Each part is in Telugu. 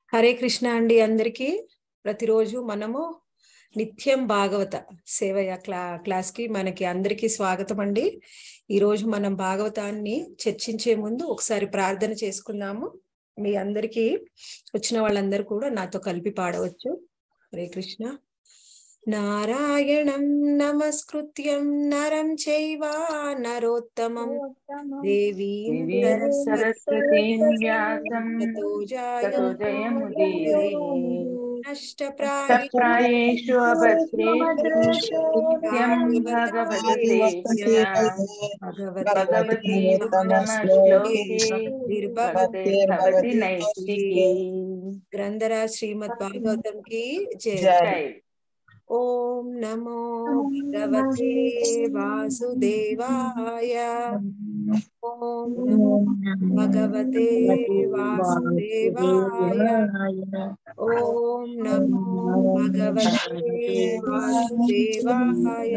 హరే కృష్ణ అండి అందరికీ ప్రతిరోజు మనము నిత్యం భాగవత సేవయ క్లా క్లాస్ కి మనకి అందరికీ స్వాగతం అండి ఈ రోజు మనం భాగవతాన్ని చర్చించే ముందు ఒకసారి ప్రార్థన చేసుకుందాము మీ అందరికీ వచ్చిన వాళ్ళందరూ కూడా నాతో కలిపి పాడవచ్చు హరే కృష్ణ నారాయణం నమస్కృత్యం నరం చైవ నరోత్తమం దేవీం దేవీం సరస్వతీం వ్యాసం తతో తతో జయముదీరయే. నష్టప్రాయ సప్రాయేషు అభద్రేషు నిత్యం భగవత సేవ్యా భగవతి ఉత్తమశ్లోకే భక్తే భవతి నైష్టికే గ్రంథరాజ్ శ్రీమద్ భాగవతం కి జయ జై ఓం నమో భగవతే వాసుదేవాయ ఓం నమో భగవతే వాసుదేవాయ ఓం నమో భగవతే వాసుదేవాయ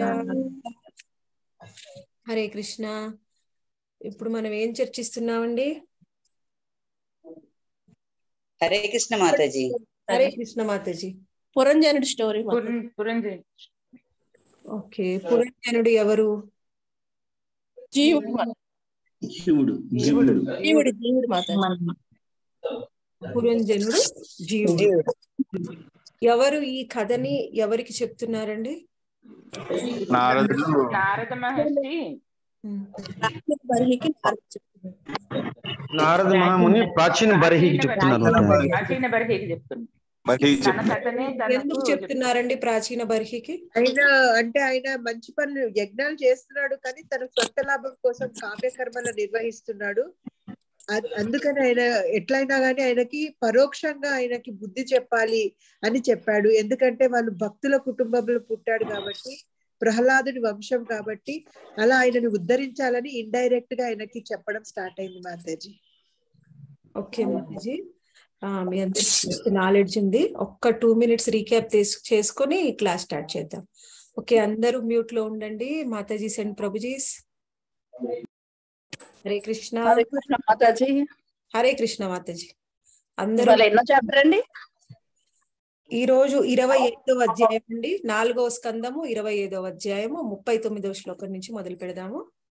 హరే కృష్ణ ఇప్పుడు మనం ఏం చర్చిస్తున్నామండి హరే కృష్ణ మాతాజీ హరే కృష్ణ మాతాజీ పురంజనుడి స్టోరీ పురం- పురంజని ఓకే పురంజనుడు ఎవరు జీవుడు మాత- శివుడు జీవుడు జీవుడు జీవుడు మాత పురంజనుడు జీవుడు ఎవరు ఈ కథని ఎవరికి చెప్తున్నారండి నారదుడు నారద మహర్షి ఉమ్. బర్హికి నారద చెప్తున్నాడు. నారద మహాముని ప్రాచీన బర్హికి చెప్తున్నారు ప్రాచీన బర్హీకి చెప్తుంది బర్హికి తన చెప్తున్నారు కథనే తనకు ఎందుకు చెప్తున్నారండి ప్రాచీన బర్హికి ఆయన అంటే ఆయన మంచి పనులు యజ్ఞాలు చేస్తున్నాడు కానీ తన సొంత లాభం కోసం కామ్యకర్మలు నిర్వహిస్తున్నాడు అ- అందుకని ఆయన ఎట్లయినా కానీ ఆయనకి పరోక్షంగా ఆయనకి బుద్ధి చెప్పాలి అని చెప్పాడు ఎందుకంటే వాళ్ళు భక్తుల కుటుంబంలో పుట్టాడు కాబట్టి ప్రహ్లాదుని వంశం కాబట్టి అలా ఆయనని ఉద్ధరించాలని ఇండైరెక్ట్ గా ఆయనకి చెప్పడం స్టార్ట్ అయింది మాతాజీ ఓకే మాతాజీ ఆ, మీ అందరికి నాలెడ్జ్ ఉంది ఒక్క టూ మినిట్స్ రీక్యాప్ చేసుకొని క్లాస్ స్టార్ట్ చేద్దాం ఓకే అందరూ మ్యూట్ లో ఉండండి మాతాజీ సెండ్ ప్రభుజీస్ హరే కృష్ణ హరే కృష్ణ మాతాజీ హరే కృష్ణ మాతాజీ అందరూ ఇవాళ ఎన్నో చాప్టర్ అండి ఈ రోజు ఇరవై ఐదవ అధ్యాయం అండి నాలుగవ స్కందము ఇరవై ఐదవ అధ్యాయము ముప్పై తొమ్మిదవ శ్లోకం నుంచి మొదలు పెడదాము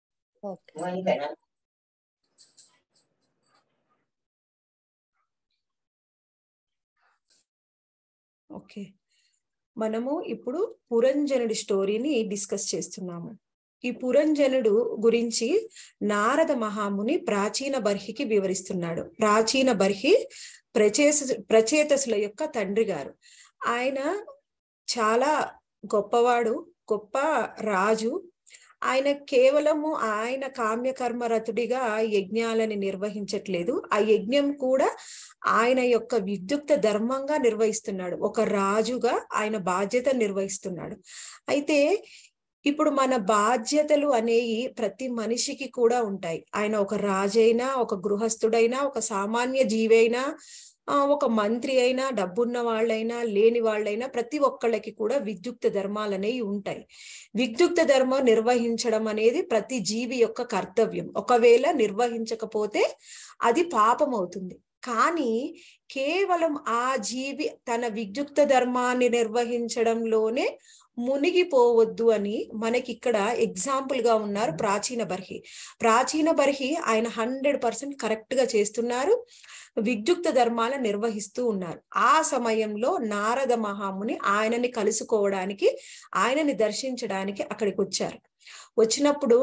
ఓకే మనము ఇప్పుడు పురంజనుడి స్టోరీని డిస్కస్ చేస్తున్నాము ఈ పురంజనుడు గురించి నారద మహాముని ప్రాచీన బర్హికి వివరిస్తున్నాడు ప్రాచీన బర్హి ప్రచేత ప్రచేతసుల యొక్క తండ్రి గారు ఆయన చాలా గొప్పవాడు గొప్ప రాజు ఆయన కేవలము ఆయన కామ్యకర్మరతుడిగా యజ్ఞాలని నిర్వహించట్లేదు ఆ యజ్ఞం కూడా ఆయన యొక్క విద్యుక్త ధర్మంగా నిర్వహిస్తున్నాడు ఒక రాజుగా ఆయన బాధ్యత నిర్వహిస్తున్నాడు అయితే ఇప్పుడు మన బాధ్యతలు అనేవి ప్రతి మనిషికి కూడా ఉంటాయి ఆయన ఒక రాజైనా ఒక గృహస్థుడైనా ఒక సామాన్య జీవైనా ఆ, ఒక మంత్రి అయినా డబ్బున్న వాళ్ళైనా లేని వాళ్ళైనా ప్రతి ఒక్కళ్ళకి కూడా విద్యుక్త ధర్మాలు అనేవి ఉంటాయి విద్యుక్త ధర్మం నిర్వహించడం అనేది ప్రతి జీవి యొక్క కర్తవ్యం ఒకవేళ నిర్వహించకపోతే అది పాపం అవుతుంది కానీ కేవలం ఆ జీవి తన విద్యుక్త ధర్మాన్ని నిర్వహించడంలోనే మునిగిపోవద్దు అని మనకి ఇక్కడ ఎగ్జాంపుల్ గా ఉన్నారు ప్రాచీన బర్హి ప్రాచీన బర్హి ఆయన హండ్రెడ్ పర్సెంట్ కరెక్ట్ గా చేస్తున్నారు విద్యుక్త ధర్మాల నిర్వహిస్తూ ఉన్నారు ఆ సమయంలో నారద మహాముని ఆయనని కలుసుకోవడానికి ఆయనని దర్శించడానికి అక్కడికి వచ్చారు వచ్చినప్పుడు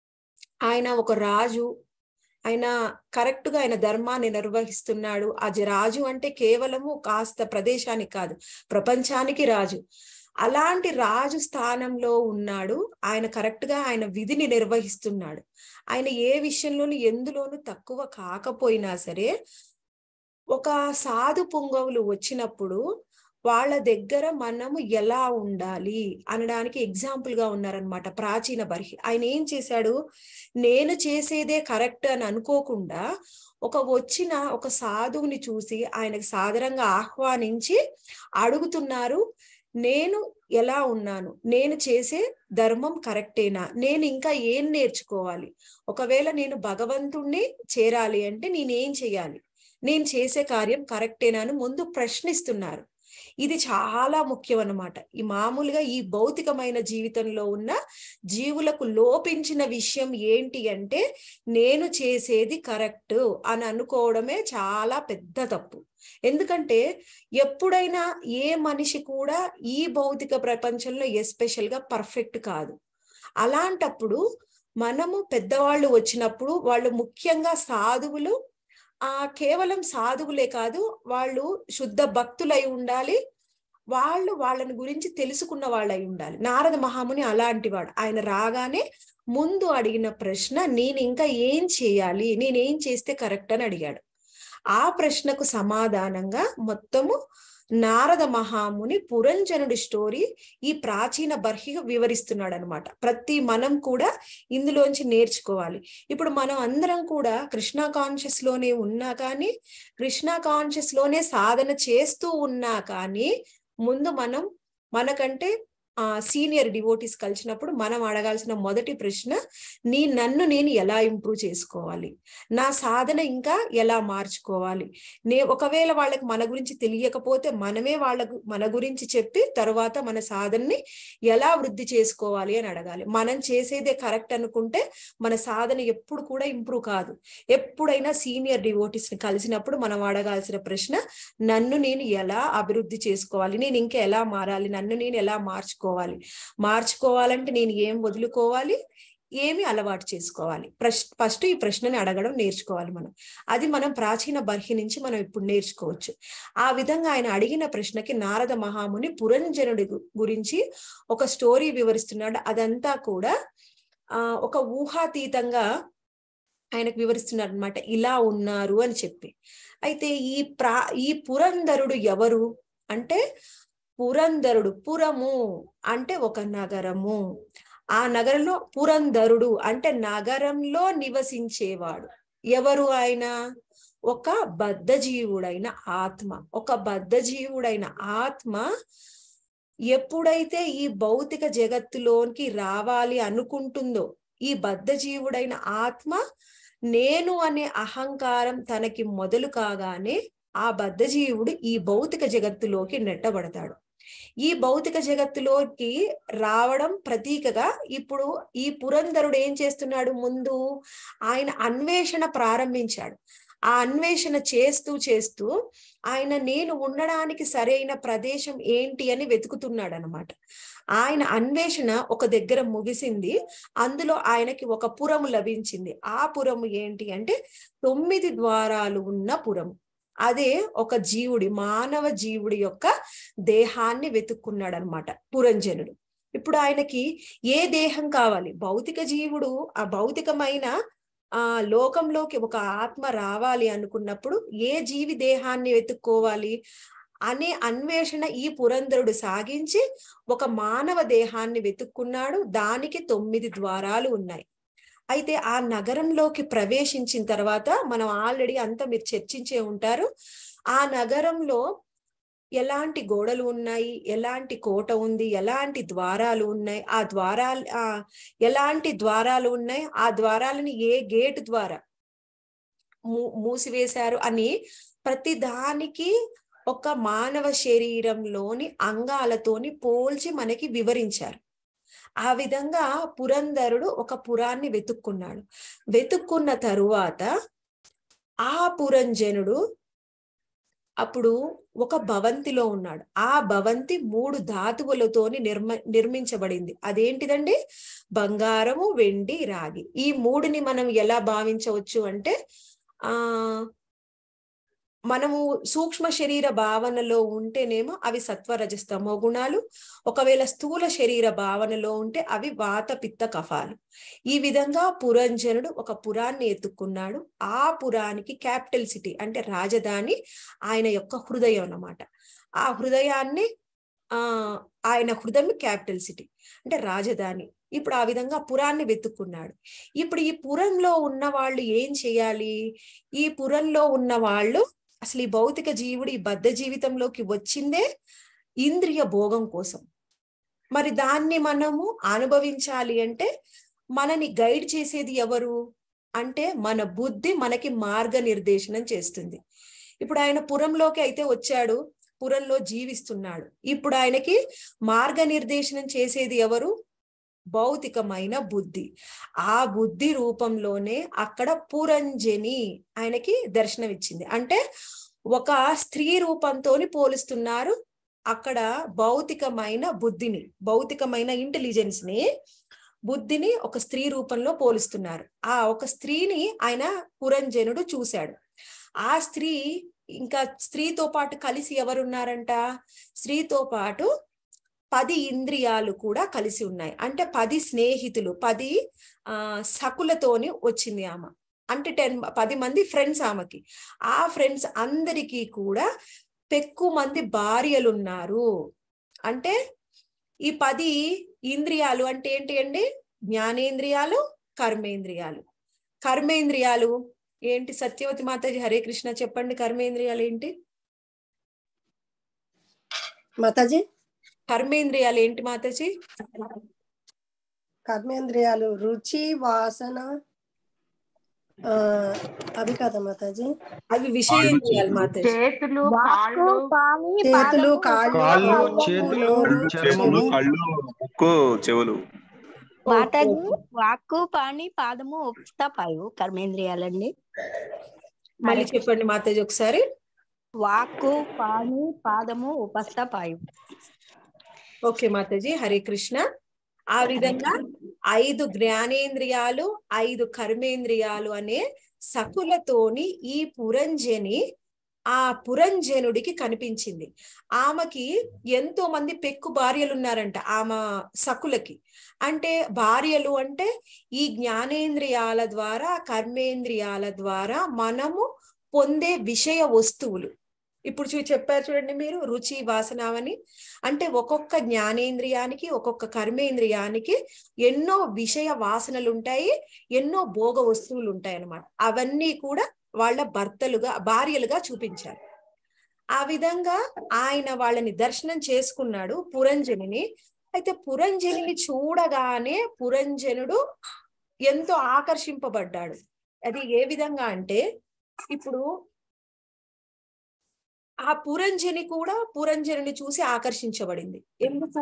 ఆయన ఒక రాజు ఆయన కరెక్ట్ గా ఆయన ధర్మాన్ని నిర్వహిస్తున్నాడు అది రాజు అంటే కేవలము కాస్త ప్రదేశానికి కాదు ప్రపంచానికి రాజు అలాంటి రాజు స్థానంలో ఉన్నాడు ఆయన కరెక్ట్ గా ఆయన విధిని నిర్వహిస్తున్నాడు ఆయన ఏ విషయంలోనూ ఎందులోనూ తక్కువ కాకపోయినా సరే ఒక సాధు పుంగవులు వచ్చినప్పుడు వాళ్ళ దగ్గర మనము ఎలా ఉండాలి అనడానికి ఎగ్జాంపుల్ గా ఉన్నారనమాట ప్రాచీన బర్హి ఆయన ఏం చేశాడు నేను చేసేదే కరెక్ట్ అని అనుకోకుండా ఒక వచ్చిన ఒక సాధువుని చూసి ఆయనకు సాదరంగా ఆహ్వానించి అడుగుతున్నారు నేను ఎలా ఉన్నాను నేను చేసే ధర్మం కరెక్టేనా నేను ఇంకా ఏం నేర్చుకోవాలి ఒకవేళ నేను భగవంతుణ్ణి చేరాలి అంటే నేనేం చేయాలి నేను చేసే కార్యం కరెక్టేనా అని ముందు ప్రశ్నిస్తున్నారు ఇది చాలా ముఖ్యం అన్నమాట ఈ మామూలుగా ఈ భౌతికమైన జీవితంలో ఉన్న జీవులకు లోపించిన విషయం ఏంటి అంటే నేను చేసేది కరెక్ట్ అని అనుకోవడమే చాలా పెద్ద తప్పు ఎందుకంటే ఎప్పుడైనా ఏ మనిషి కూడా ఈ భౌతిక ప్రపంచంలో ఎస్పెషల్ గా పర్ఫెక్ట్ కాదు అలాంటప్పుడు మనము పెద్దవాళ్ళు వచ్చినప్పుడు వాళ్ళు ముఖ్యంగా సాధువులు ఆ కేవలం సాధువులే కాదు వాళ్ళు శుద్ధ భక్తులై ఉండాలి వాళ్ళు వాళ్ళని గురించి తెలుసుకున్న వాళ్ళు అయి ఉండాలి నారద మహాముని అలాంటి వాడు ఆయన రాగానే ముందు అడిగిన ప్రశ్న నేను ఇంకా ఏం చేయాలి నేనేం చేస్తే కరెక్ట్ అని అడిగాడు ఆ ప్రశ్నకు సమాధానంగా మొత్తము నారద మహాముని పురంజనుడి స్టోరీ ఈ ప్రాచీన బర్హి వివరిస్తున్నాడు అనమాట ప్రతి మనం కూడా ఇందులోంచి నేర్చుకోవాలి ఇప్పుడు మనం అందరం కూడా కృష్ణ కాన్షియస్ లోనే ఉన్నా కానీ కృష్ణ కాన్షియస్ లోనే సాధన చేస్తూ ఉన్నా కానీ ముందు మనం మనకంటే ఆ సీనియర్ డివోటీస్ కలిసినప్పుడు మనం అడగాల్సిన మొదటి ప్రశ్న నీ నన్ను నేను ఎలా ఇంప్రూవ్ చేసుకోవాలి నా సాధన ఇంకా ఎలా మార్చుకోవాలి నే ఒకవేళ వాళ్ళకి మన గురించి తెలియకపోతే మనమే వాళ్ళకు మన గురించి చెప్పి తర్వాత మన సాధనని ఎలా వృద్ధి చేసుకోవాలి అని అడగాలి మనం చేసేదే కరెక్ట్ అనుకుంటే మన సాధన ఎప్పుడు కూడా ఇంప్రూవ్ కాదు ఎప్పుడైనా సీనియర్ డివోటీస్ ని కలిసినప్పుడు మనం అడగాల్సిన ప్రశ్న నన్ను నేను ఎలా అభివృద్ధి చేసుకోవాలి నేను ఇంకా ఎలా మారాలి నన్ను నేను ఎలా మార్చుకోవాలి మార్చుకోవాలంటే నేను ఏం వదులుకోవాలి ఏమి అలవాటు చేసుకోవాలి ప్రశ్ ఫస్ట్ ఈ ప్రశ్నని అడగడం నేర్చుకోవాలి మనం అది మనం ప్రాచీన బర్హి నుంచి మనం ఇప్పుడు నేర్చుకోవచ్చు ఆ విధంగా ఆయన అడిగిన ప్రశ్నకి నారద మహాముని పురంజనుడి గు- గురించి ఒక స్టోరీ వివరిస్తున్నాడు అదంతా కూడా ఆ ఒక ఊహాతీతంగా ఆయనకు వివరిస్తున్నారు అనమాట ఇలా ఉన్నారు అని చెప్పి అయితే ఈ ప్రా ఈ పురంధరుడు ఎవరు అంటే పురంధరుడు పురము అంటే ఒక నగరము ఆ నగరంలో పురంధరుడు అంటే నగరంలో నివసించేవాడు ఎవరు ఆయన ఒక బద్ధజీవుడైన ఆత్మ ఒక బద్ధజీవుడైన ఆత్మ ఎప్పుడైతే ఈ భౌతిక జగత్తులోనికి రావాలి అనుకుంటుందో ఈ బద్ధజీవుడైన ఆత్మ నేను అనే అహంకారం తనకి మొదలు కాగానే ఆ బద్ధజీవుడు ఈ భౌతిక జగత్తులోకి నెట్టబడతాడు ఈ భౌతిక జగత్తులోకి రావడం ప్రతీకగా ఇప్పుడు ఈ పురంధరుడు ఏం చేస్తున్నాడు ముందు ఆయన అన్వేషణ ప్రారంభించాడు ఆ అన్వేషణ చేస్తూ చేస్తూ ఆయన నేను ఉండడానికి సరైన ప్రదేశం ఏంటి అని వెతుకుతున్నాడు అనమాట ఆయన అన్వేషణ ఒక దగ్గర ముగిసింది అందులో ఆయనకి ఒక పురము లభించింది ఆ పురము ఏంటి అంటే తొమ్మిది ద్వారాలు ఉన్న పురము అదే ఒక జీవుడి మానవ జీవుడి యొక్క దేహాన్ని వెతుక్కున్నాడు అనమాట పురంజనుడు ఇప్పుడు ఆయనకి ఏ దేహం కావాలి భౌతిక జీవుడు ఆ భౌతికమైన ఆ లోకంలోకి ఒక ఆత్మ రావాలి అనుకున్నప్పుడు ఏ జీవి దేహాన్ని వెతుక్కోవాలి అనే అన్వేషణ ఈ పురంధరుడు సాగించి ఒక మానవ దేహాన్ని వెతుక్కున్నాడు దానికి తొమ్మిది ద్వారాలు ఉన్నాయి అయితే ఆ నగరంలోకి ప్రవేశించిన తర్వాత మనం ఆల్రెడీ అంతా మీరు చర్చించే ఉంటారు ఆ నగరంలో ఎలాంటి గోడలు ఉన్నాయి ఎలాంటి కోట ఉంది ఎలాంటి ద్వారాలు ఉన్నాయి ఆ ద్వారాలు ఆ ఎలాంటి ద్వారాలు ఉన్నాయి ఆ ద్వారాలని ఏ గేట్ ద్వారా మూ మూసివేశారు అని ప్రతి దానికి ఒక మానవ శరీరంలోని అంగాలతోని పోల్చి మనకి వివరించారు ఆ విధంగా పురంధరుడు ఒక పురాన్ని వెతుక్కున్నాడు వెతుక్కున్న తరువాత ఆ పురంజనుడు అప్పుడు ఒక భవంతిలో ఉన్నాడు ఆ భవంతి మూడు ధాతువులతోని నిర్మ నిర్మించబడింది అదేంటిదండి బంగారము వెండి రాగి ఈ మూడుని మనం ఎలా భావించవచ్చు అంటే ఆ మనము సూక్ష్మ శరీర భావనలో ఉంటేనేమో అవి సత్వరజస్తమో గుణాలు ఒకవేళ స్థూల శరీర భావనలో ఉంటే అవి వాత పిత్త కఫాలు ఈ విధంగా పురంజనుడు ఒక పురాన్ని ఎత్తుక్కున్నాడు ఆ పురానికి క్యాపిటల్ సిటీ అంటే రాజధాని ఆయన యొక్క హృదయం అన్నమాట ఆ హృదయాన్ని ఆ ఆయన హృదయం క్యాపిటల్ సిటీ అంటే రాజధాని ఇప్పుడు ఆ విధంగా పురాన్ని వెతుక్కున్నాడు ఇప్పుడు ఈ పురంలో ఉన్న వాళ్ళు ఏం చేయాలి ఈ పురంలో ఉన్న వాళ్ళు అసలు ఈ భౌతిక జీవుడు ఈ బద్ధ జీవితంలోకి వచ్చిందే ఇంద్రియ భోగం కోసం మరి దాన్ని మనము అనుభవించాలి అంటే మనని గైడ్ చేసేది ఎవరు అంటే మన బుద్ధి మనకి మార్గనిర్దేశనం చేస్తుంది ఇప్పుడు ఆయన పురంలోకి అయితే వచ్చాడు పురంలో జీవిస్తున్నాడు ఇప్పుడు ఆయనకి మార్గనిర్దేశనం చేసేది ఎవరు భౌతికమైన బుద్ధి ఆ బుద్ధి రూపంలోనే అక్కడ పురంజని ఆయనకి దర్శనం ఇచ్చింది అంటే ఒక స్త్రీ రూపంతోని పోలుస్తున్నారు అక్కడ భౌతికమైన బుద్ధిని భౌతికమైన ఇంటెలిజెన్స్ ని బుద్ధిని ఒక స్త్రీ రూపంలో పోలుస్తున్నారు ఆ ఒక స్త్రీని ఆయన పురంజనుడు చూశాడు ఆ స్త్రీ ఇంకా స్త్రీతో పాటు కలిసి ఎవరున్నారంట స్త్రీతో పాటు పది ఇంద్రియాలు కూడా కలిసి ఉన్నాయి అంటే పది స్నేహితులు పది ఆ సకులతోని వచ్చింది ఆమె అంటే టెన్ పది మంది ఫ్రెండ్స్ ఆమెకి ఆ ఫ్రెండ్స్ అందరికీ కూడా పెక్కు మంది భార్యలు ఉన్నారు అంటే ఈ పది ఇంద్రియాలు అంటే ఏంటి అండి జ్ఞానేంద్రియాలు కర్మేంద్రియాలు కర్మేంద్రియాలు ఏంటి సత్యవతి మాతాజీ హరే కృష్ణ చెప్పండి కర్మేంద్రియాలు ఏంటి మాతాజీ కర్మేంద్రియాలు ఏంటి మాతాజీ కర్మేంద్రియాలు రుచి వాసన ఆ అవి కదా మాతాజీ అవి విషయేంద్రియాలు మాతాజీ చేతులు వాక్కు కాళ్ళు పాని చేతులు పాదము, కాళ్ళు కాళ్ళు చేతులు చేతులు చర్మము కళ్ళు ముక్కు చెవులు మాతాజీ వాక్కు పాని పాదము ఉపస్థాపాయు కర్మేంద్రియాలండి మళ్ళీ చెప్పండి మాతాజీ ఒకసారి వాక్కు పాని పాదము ఉపస్థాపాయు ఓకే మాతాజీ హరే కృష్ణ ఆ విధంగా ఐదు జ్ఞానేంద్రియాలు ఐదు కర్మేంద్రియాలు అనే సకులతోని ఈ పురంజని ఆ పురంజనుడికి కనిపించింది ఆమెకి ఎంతో మంది పెక్కు భార్యలు ఉన్నారంట ఆమె సకులకి అంటే భార్యలు అంటే ఈ జ్ఞానేంద్రియాల ద్వారా కర్మేంద్రియాల ద్వారా మనము పొందే విషయ వస్తువులు ఇప్పుడు చూ చెప్పారు చూడండి మీరు రుచి వాసన అని అంటే ఒక్కొక్క జ్ఞానేంద్రియానికి ఒక్కొక్క కర్మేంద్రియానికి ఎన్నో విషయ వాసనలు ఉంటాయి ఎన్నో భోగ వస్తువులు ఉంటాయి అన్నమాట అవన్నీ కూడా వాళ్ళ భర్తలుగా భార్యలుగా చూపించారు ఆ విధంగా ఆయన వాళ్ళని దర్శనం చేసుకున్నాడు పురంజనిని అయితే పురంజనిని చూడగానే పురంజనుడు ఎంతో ఆకర్షింపబడ్డాడు అది ఏ విధంగా అంటే ఇప్పుడు ఆ పురంజని కూడా పురంజని చూసి ఆకర్షించబడింది ఎందుకు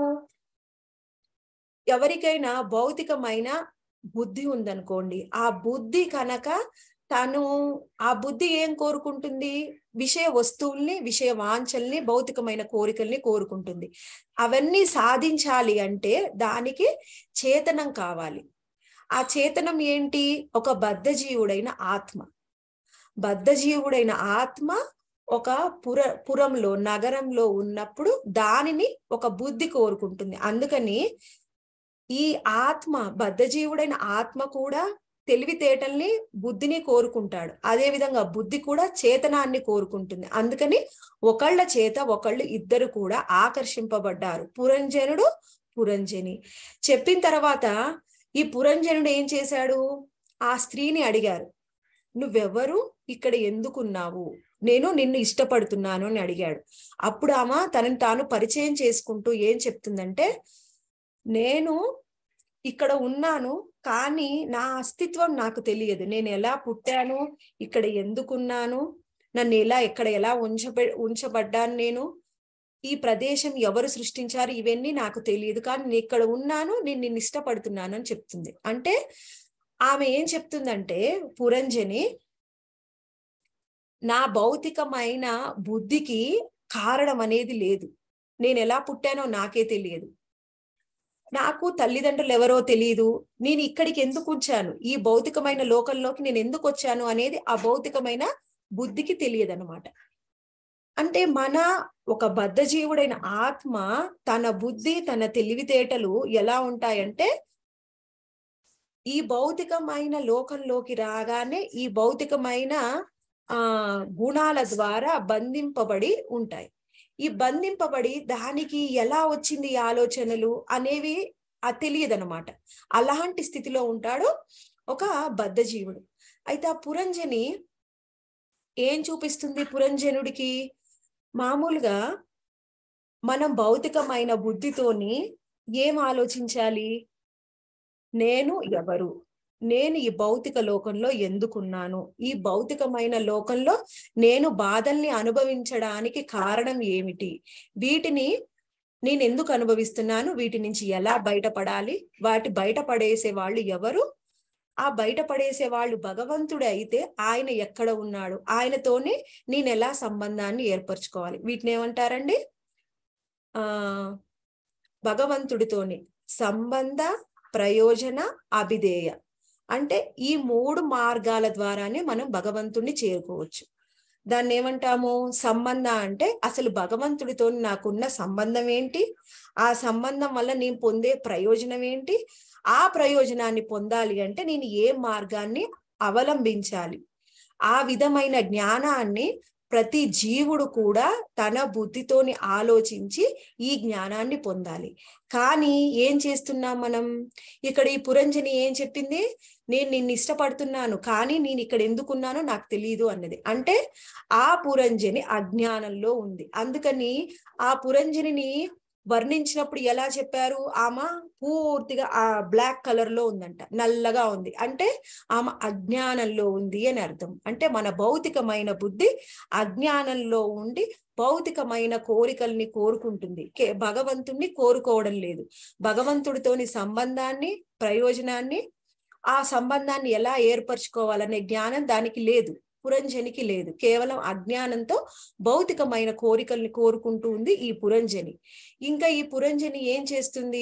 ఎవరికైనా భౌతికమైన బుద్ధి ఉందనుకోండి ఆ బుద్ధి కనుక తను ఆ బుద్ధి ఏం కోరుకుంటుంది విషయ వస్తువుల్ని విషయ వాంఛల్ని భౌతికమైన కోరికల్ని కోరుకుంటుంది అవన్నీ సాధించాలి అంటే దానికి చేతనం కావాలి ఆ చేతనం ఏంటి ఒక బద్ధజీవుడైన ఆత్మ బద్ధజీవుడైన ఆత్మ ఒక పుర పురంలో నగరంలో ఉన్నప్పుడు దానిని ఒక బుద్ధి కోరుకుంటుంది అందుకని ఈ ఆత్మ బద్ధజీవుడైన ఆత్మ కూడా తెలివితేటల్ని బుద్ధిని కోరుకుంటాడు అదే విధంగా బుద్ధి కూడా చేతనాన్ని కోరుకుంటుంది అందుకని ఒకళ్ళ చేత ఒకళ్ళు ఇద్దరు కూడా ఆకర్షింపబడ్డారు పురంజనుడు పురంజని చెప్పిన తర్వాత ఈ పురంజనుడు ఏం చేశాడు ఆ స్త్రీని అడిగారు నువ్వెవరు ఇక్కడ ఎందుకున్నావు నేను నిన్ను ఇష్టపడుతున్నాను అని అడిగాడు అప్పుడు ఆమె తనని తాను పరిచయం చేసుకుంటూ ఏం చెప్తుందంటే నేను ఇక్కడ ఉన్నాను కానీ నా అస్తిత్వం నాకు తెలియదు నేను ఎలా పుట్టాను ఇక్కడ ఎందుకున్నాను నన్ను ఎలా ఎక్కడ ఎలా ఉంచబ ఉంచబడ్డాను నేను ఈ ప్రదేశం ఎవరు సృష్టించారు ఇవన్నీ నాకు తెలియదు కానీ నేను ఇక్కడ ఉన్నాను నేను నిన్ను ఇష్టపడుతున్నాను అని చెప్తుంది అంటే ఆమె ఏం చెప్తుందంటే పురంజని నా భౌతికమైన బుద్ధికి కారణం అనేది లేదు నేను ఎలా పుట్టానో నాకే తెలియదు నాకు తల్లిదండ్రులు ఎవరో తెలియదు నేను ఇక్కడికి ఎందుకు వచ్చాను ఈ భౌతికమైన లోకంలోకి నేను ఎందుకు వచ్చాను అనేది ఆ భౌతికమైన బుద్ధికి తెలియదు అనమాట అంటే మన ఒక బద్ధజీవుడైన ఆత్మ తన బుద్ధి తన తెలివితేటలు ఎలా ఉంటాయంటే ఈ భౌతికమైన లోకంలోకి రాగానే ఈ భౌతికమైన ఆ గుణాల ద్వారా బంధింపబడి ఉంటాయి ఈ బంధింపబడి దానికి ఎలా వచ్చింది ఈ ఆలోచనలు అనేవి ఆ తెలియదనమాట అలాంటి స్థితిలో ఉంటాడు ఒక బద్ధజీవుడు అయితే ఆ పురంజని ఏం చూపిస్తుంది పురంజనుడికి మామూలుగా మనం భౌతికమైన బుద్ధితోని ఏం ఆలోచించాలి నేను ఎవరు నేను ఈ భౌతిక లోకంలో ఎందుకున్నాను ఈ భౌతికమైన లోకంలో నేను బాధల్ని అనుభవించడానికి కారణం ఏమిటి వీటిని నేను ఎందుకు అనుభవిస్తున్నాను వీటి నుంచి ఎలా బయటపడాలి వాటి బయటపడేసే వాళ్ళు ఎవరు ఆ బయటపడేసే వాళ్ళు భగవంతుడే అయితే ఆయన ఎక్కడ ఉన్నాడు ఆయనతోనే నేను ఎలా సంబంధాన్ని ఏర్పరచుకోవాలి వీటిని ఏమంటారండి ఆ భగవంతుడితోని సంబంధ ప్రయోజన అభిధేయ అంటే ఈ మూడు మార్గాల ద్వారానే మనం భగవంతుణ్ణి చేరుకోవచ్చు దాన్ని ఏమంటాము సంబంధ అంటే అసలు భగవంతుడితో నాకున్న సంబంధం ఏంటి ఆ సంబంధం వల్ల నేను పొందే ప్రయోజనం ఏంటి ఆ ప్రయోజనాన్ని పొందాలి అంటే నేను ఏ మార్గాన్ని అవలంబించాలి ఆ విధమైన జ్ఞానాన్ని ప్రతి జీవుడు కూడా తన బుద్ధితోని ఆలోచించి ఈ జ్ఞానాన్ని పొందాలి కానీ ఏం చేస్తున్నాం మనం ఇక్కడ ఈ పురంజని ఏం చెప్పింది నేను నిన్ను ఇష్టపడుతున్నాను కానీ నేను ఇక్కడ ఎందుకున్నానో నాకు తెలియదు అన్నది అంటే ఆ పురంజని అజ్ఞానంలో ఉంది అందుకని ఆ పురంజనిని వర్ణించినప్పుడు ఎలా చెప్పారు ఆమె పూర్తిగా ఆ బ్లాక్ కలర్ లో ఉందంట నల్లగా ఉంది అంటే ఆమె అజ్ఞానంలో ఉంది అని అర్థం అంటే మన భౌతికమైన బుద్ధి అజ్ఞానంలో ఉండి భౌతికమైన కోరికల్ని కోరుకుంటుంది కే- భగవంతుణ్ణి కోరుకోవడం లేదు భగవంతుడితోని సంబంధాన్ని ప్రయోజనాన్ని ఆ సంబంధాన్ని ఎలా ఏర్పరచుకోవాలనే జ్ఞానం దానికి లేదు పురంజనికి లేదు కేవలం అజ్ఞానంతో భౌతికమైన కోరికల్ని కోరుకుంటూ ఉంది ఈ పురంజని ఇంకా ఈ పురంజని ఏం చేస్తుంది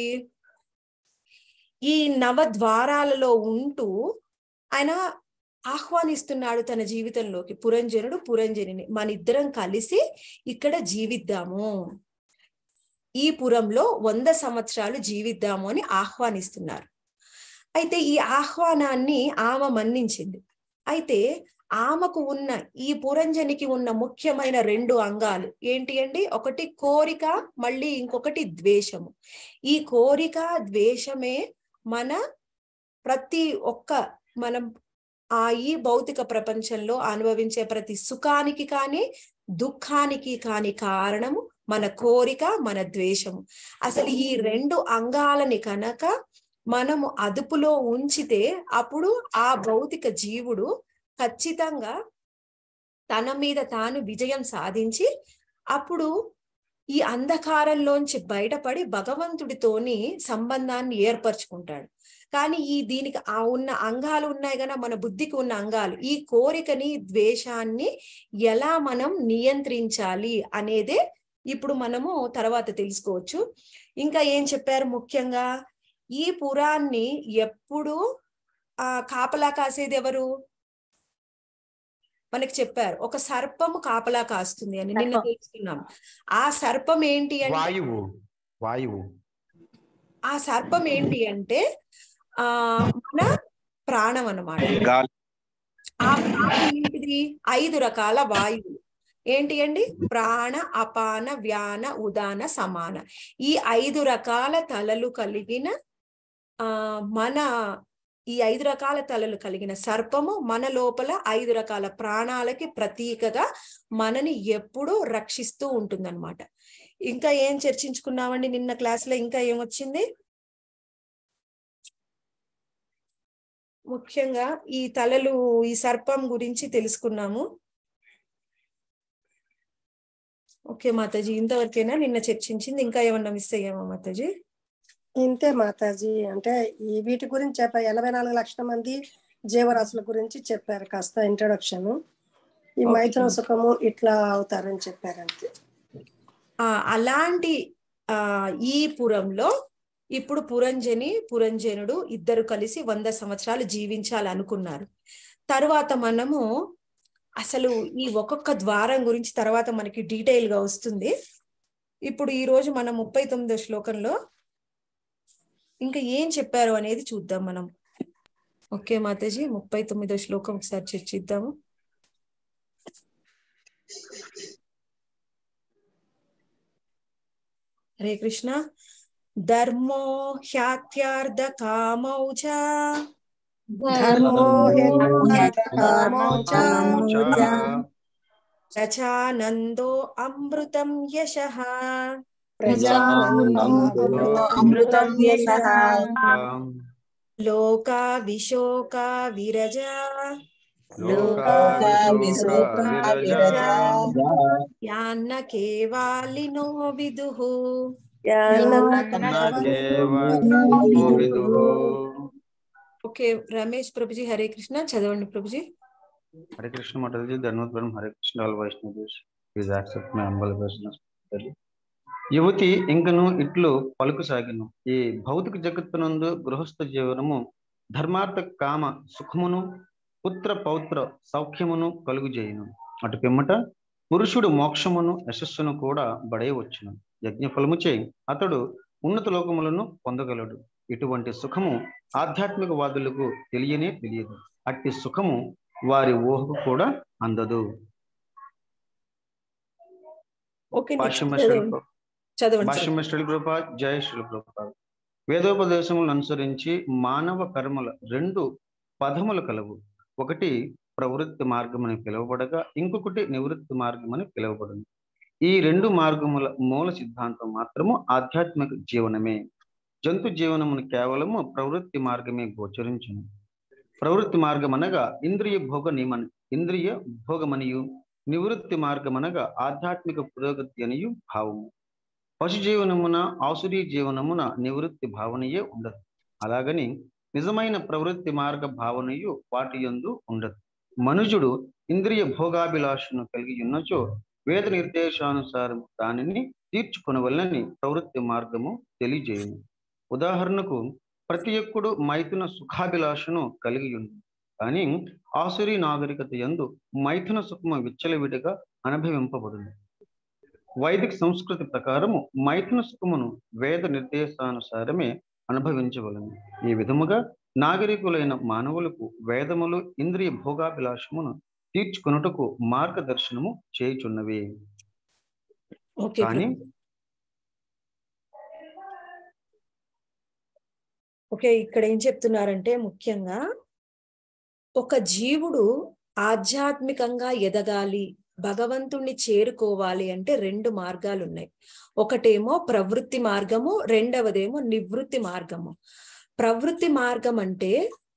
ఈ నవ ద్వారాలలో ఉంటూ ఆయన ఆహ్వానిస్తున్నాడు తన జీవితంలోకి పురంజనుడు పురంజనిని మన ఇద్దరం కలిసి ఇక్కడ జీవిద్దాము ఈ పురంలో వంద సంవత్సరాలు జీవిద్దాము అని ఆహ్వానిస్తున్నారు అయితే ఈ ఆహ్వానాన్ని ఆమె మన్నించింది అయితే ఆమెకు ఉన్న ఈ పురంజనికి ఉన్న ముఖ్యమైన రెండు అంగాలు ఏంటి అండి ఒకటి కోరిక మళ్ళీ ఇంకొకటి ద్వేషము ఈ కోరిక ద్వేషమే మన ప్రతి ఒక్క మనం ఆ ఈ భౌతిక ప్రపంచంలో అనుభవించే ప్రతి సుఖానికి కానీ దుఃఖానికి కాని కారణము మన కోరిక మన ద్వేషము అసలు ఈ రెండు అంగాలని కనుక మనము అదుపులో ఉంచితే అప్పుడు ఆ భౌతిక జీవుడు ఖచ్చితంగా తన మీద తాను విజయం సాధించి అప్పుడు ఈ అంధకారంలోంచి బయటపడి భగవంతుడితోని సంబంధాన్ని ఏర్పరచుకుంటాడు కానీ ఈ దీనికి ఆ ఉన్న అంగాలు ఉన్నాయి కదా మన బుద్ధికి ఉన్న అంగాలు ఈ కోరికని ద్వేషాన్ని ఎలా మనం నియంత్రించాలి అనేదే ఇప్పుడు మనము తర్వాత తెలుసుకోవచ్చు ఇంకా ఏం చెప్పారు ముఖ్యంగా ఈ పురాన్ని ఎప్పుడు ఆ కాపలా కాసేది ఎవరు మనకి చెప్పారు ఒక సర్పము కాపలా కాస్తుంది అని నిన్న సర్పం. తెలుసుకున్నాం ఆ సర్పం ఏంటి అంటే వాయువు వాయువు ఆ సర్పం ఏంటి అంటే ఆ మన ప్రాణం అన్నమాట గాలి ఆ ప్రాణం ఏంటిది ఐదు రకాల వాయువులు ఏంటి అండి ప్రాణ అపాన వ్యాన ఉదాన సమాన ఈ ఐదు రకాల తలలు కలిగిన ఆ మన ఈ ఐదు రకాల తలలు కలిగిన సర్పము మన లోపల ఐదు రకాల ప్రాణాలకి ప్రతీకగా మనని ఎప్పుడూ రక్షిస్తూ ఉంటుందన్నమాట ఇంకా ఏం చర్చించుకున్నామండి నిన్న క్లాస్ లో ఇంకా ఏమొచ్చింది ముఖ్యంగా ఈ తలలు ఈ సర్పం గురించి తెలుసుకున్నాము ఓకే మాతాజీ ఇంతవరకేనా నిన్న చర్చించింది ఇంకా ఏమన్నా మిస్ అయ్యామా మాతాజీ ఇంతే మాతాజీ అంటే ఈ వీటి గురించి చెప్పారు ఎనభై నాలుగు లక్షల మంది జీవరాశుల గురించి చెప్పారు కాస్త ఇంట్రొడక్షన్ ఈ Okay. మైథున సుఖము ఇట్లా అవుతారని చెప్పారు అంతే ఆ అలాంటి ఆ ఈ పురంలో ఇప్పుడు పురంజని పురంజనుడు ఇద్దరు కలిసి వంద సంవత్సరాలు జీవించాలనుకున్నారు తర్వాత మనము అసలు ఈ ఒక్కొక్క ద్వారం గురించి తర్వాత మనకి డీటెయిల్ గా వస్తుంది ఇప్పుడు ఈ రోజు మనం ముప్పై తొమ్మిదో శ్లోకంలో ఇంకా ఏం చెప్పారు అనేది చూద్దాం మనం ఓకే మాతాజీ ముప్పై తొమ్మిదో శ్లోకం ఒకసారి చర్చిద్దాము హరే కృష్ణ ధర్మో హ్యాత్యార్థ కామౌ చ ధర్మో కామో చ రచానందో అమృతం యశః ప్రజానందో అమృతం యశః లోకా విశోక విరజ యాన్న కేవాలినో విదుః ఓకే రమేష్ ప్రభుజీ హరే కృష్ణ చదవండి ప్రభుజీ హరే కృష్ణ మాతాజీ ధన్వద్వరం Hare Krishna all Vaishnav please accept my humble యువతి ఇంకను ఇట్లు పలుకు సాగిను ఈ భౌతిక జగత్తునందు గృహస్థ జీవనము ధర్మార్థ కామ సుఖమును పుత్ర పౌత్ర సౌఖ్యమును కలుగు చేయును అటు పిమ్మట పురుషుడు మోక్షమును యశస్సును కూడా బడేయవచ్చును యజ్ఞ ఫలముచే అతడు ఉన్నత లోకములను పొందగలడు ఇటువంటి సుఖము ఆధ్యాత్మిక వాదులకు తెలియనే తెలియదు అట్టి సుఖము వారి ఊహకు కూడా అందదు ఓకే భాష్యం చదవండి భాష్యం శ్రీకృప జయ శ్రీకృప వేదోపదేశములను అనుసరించి మానవ కర్మల రెండు పదములు కలవు ఒకటి ప్రవృత్తి మార్గం అని పిలువబడగా ఇంకొకటి నివృత్తి మార్గం అని పిలువబడును ఈ రెండు మార్గముల మూల సిద్ధాంతం మాత్రము ఆధ్యాత్మిక జీవనమే జంతు జీవనమును కేవలము ప్రవృత్తి మార్గమే గోచరించును ప్రవృత్తి మార్గం అనగా ఇంద్రియ భోగ నియమన ఇంద్రియ భోగమనియు నివృత్తి మార్గం అనగా ఆధ్యాత్మిక పురోగతి అనియు భావము పశు జీవనమున ఆసురీ జీవనమున నివృత్తి భావనయే ఉండదు అలాగని నిజమైన ప్రవృత్తి మార్గ భావనయు వాటి యందు ఉండదు మనుజుడు ఇంద్రియ భోగాభిలాషను కలిగి ఉన్నచో వేద నిర్దేశానుసారం దానిని తీర్చుకొనవలనని ప్రవృత్తి మార్గము తెలియజేయను ఉదాహరణకు ప్రతి ఒక్కడు మైథున సుఖాభిలాషను కలిగి ఉంది కానీ ఆసురీ నాగరికత యందు మైథున సుఖము విచ్చలవిడిగా అనుభవింపబడును వైదిక సంస్కృతి ప్రకారము మైథున సుఖమును వేద నిర్దేశానుసారమే అనుభవించవలను ఈ విధముగా నాగరికులైన మానవులకు వేదములు ఇంద్రియ భోగాభిలాషమును తీర్చుకొనుటకు మార్గదర్శనము చేయుచున్నవి ఓకే కానీ ఓకే ఇక్కడ ఏం చెప్తున్నారంటే ముఖ్యంగా ఒక జీవుడు ఆధ్యాత్మికంగా ఎదగాలి భగవంతుణ్ణి చేరుకోవాలి అంటే రెండు మార్గాలు ఉన్నాయి ఒకటేమో ప్రవృత్తి మార్గము రెండవదేమో నివృత్తి మార్గము ప్రవృత్తి మార్గం అంటే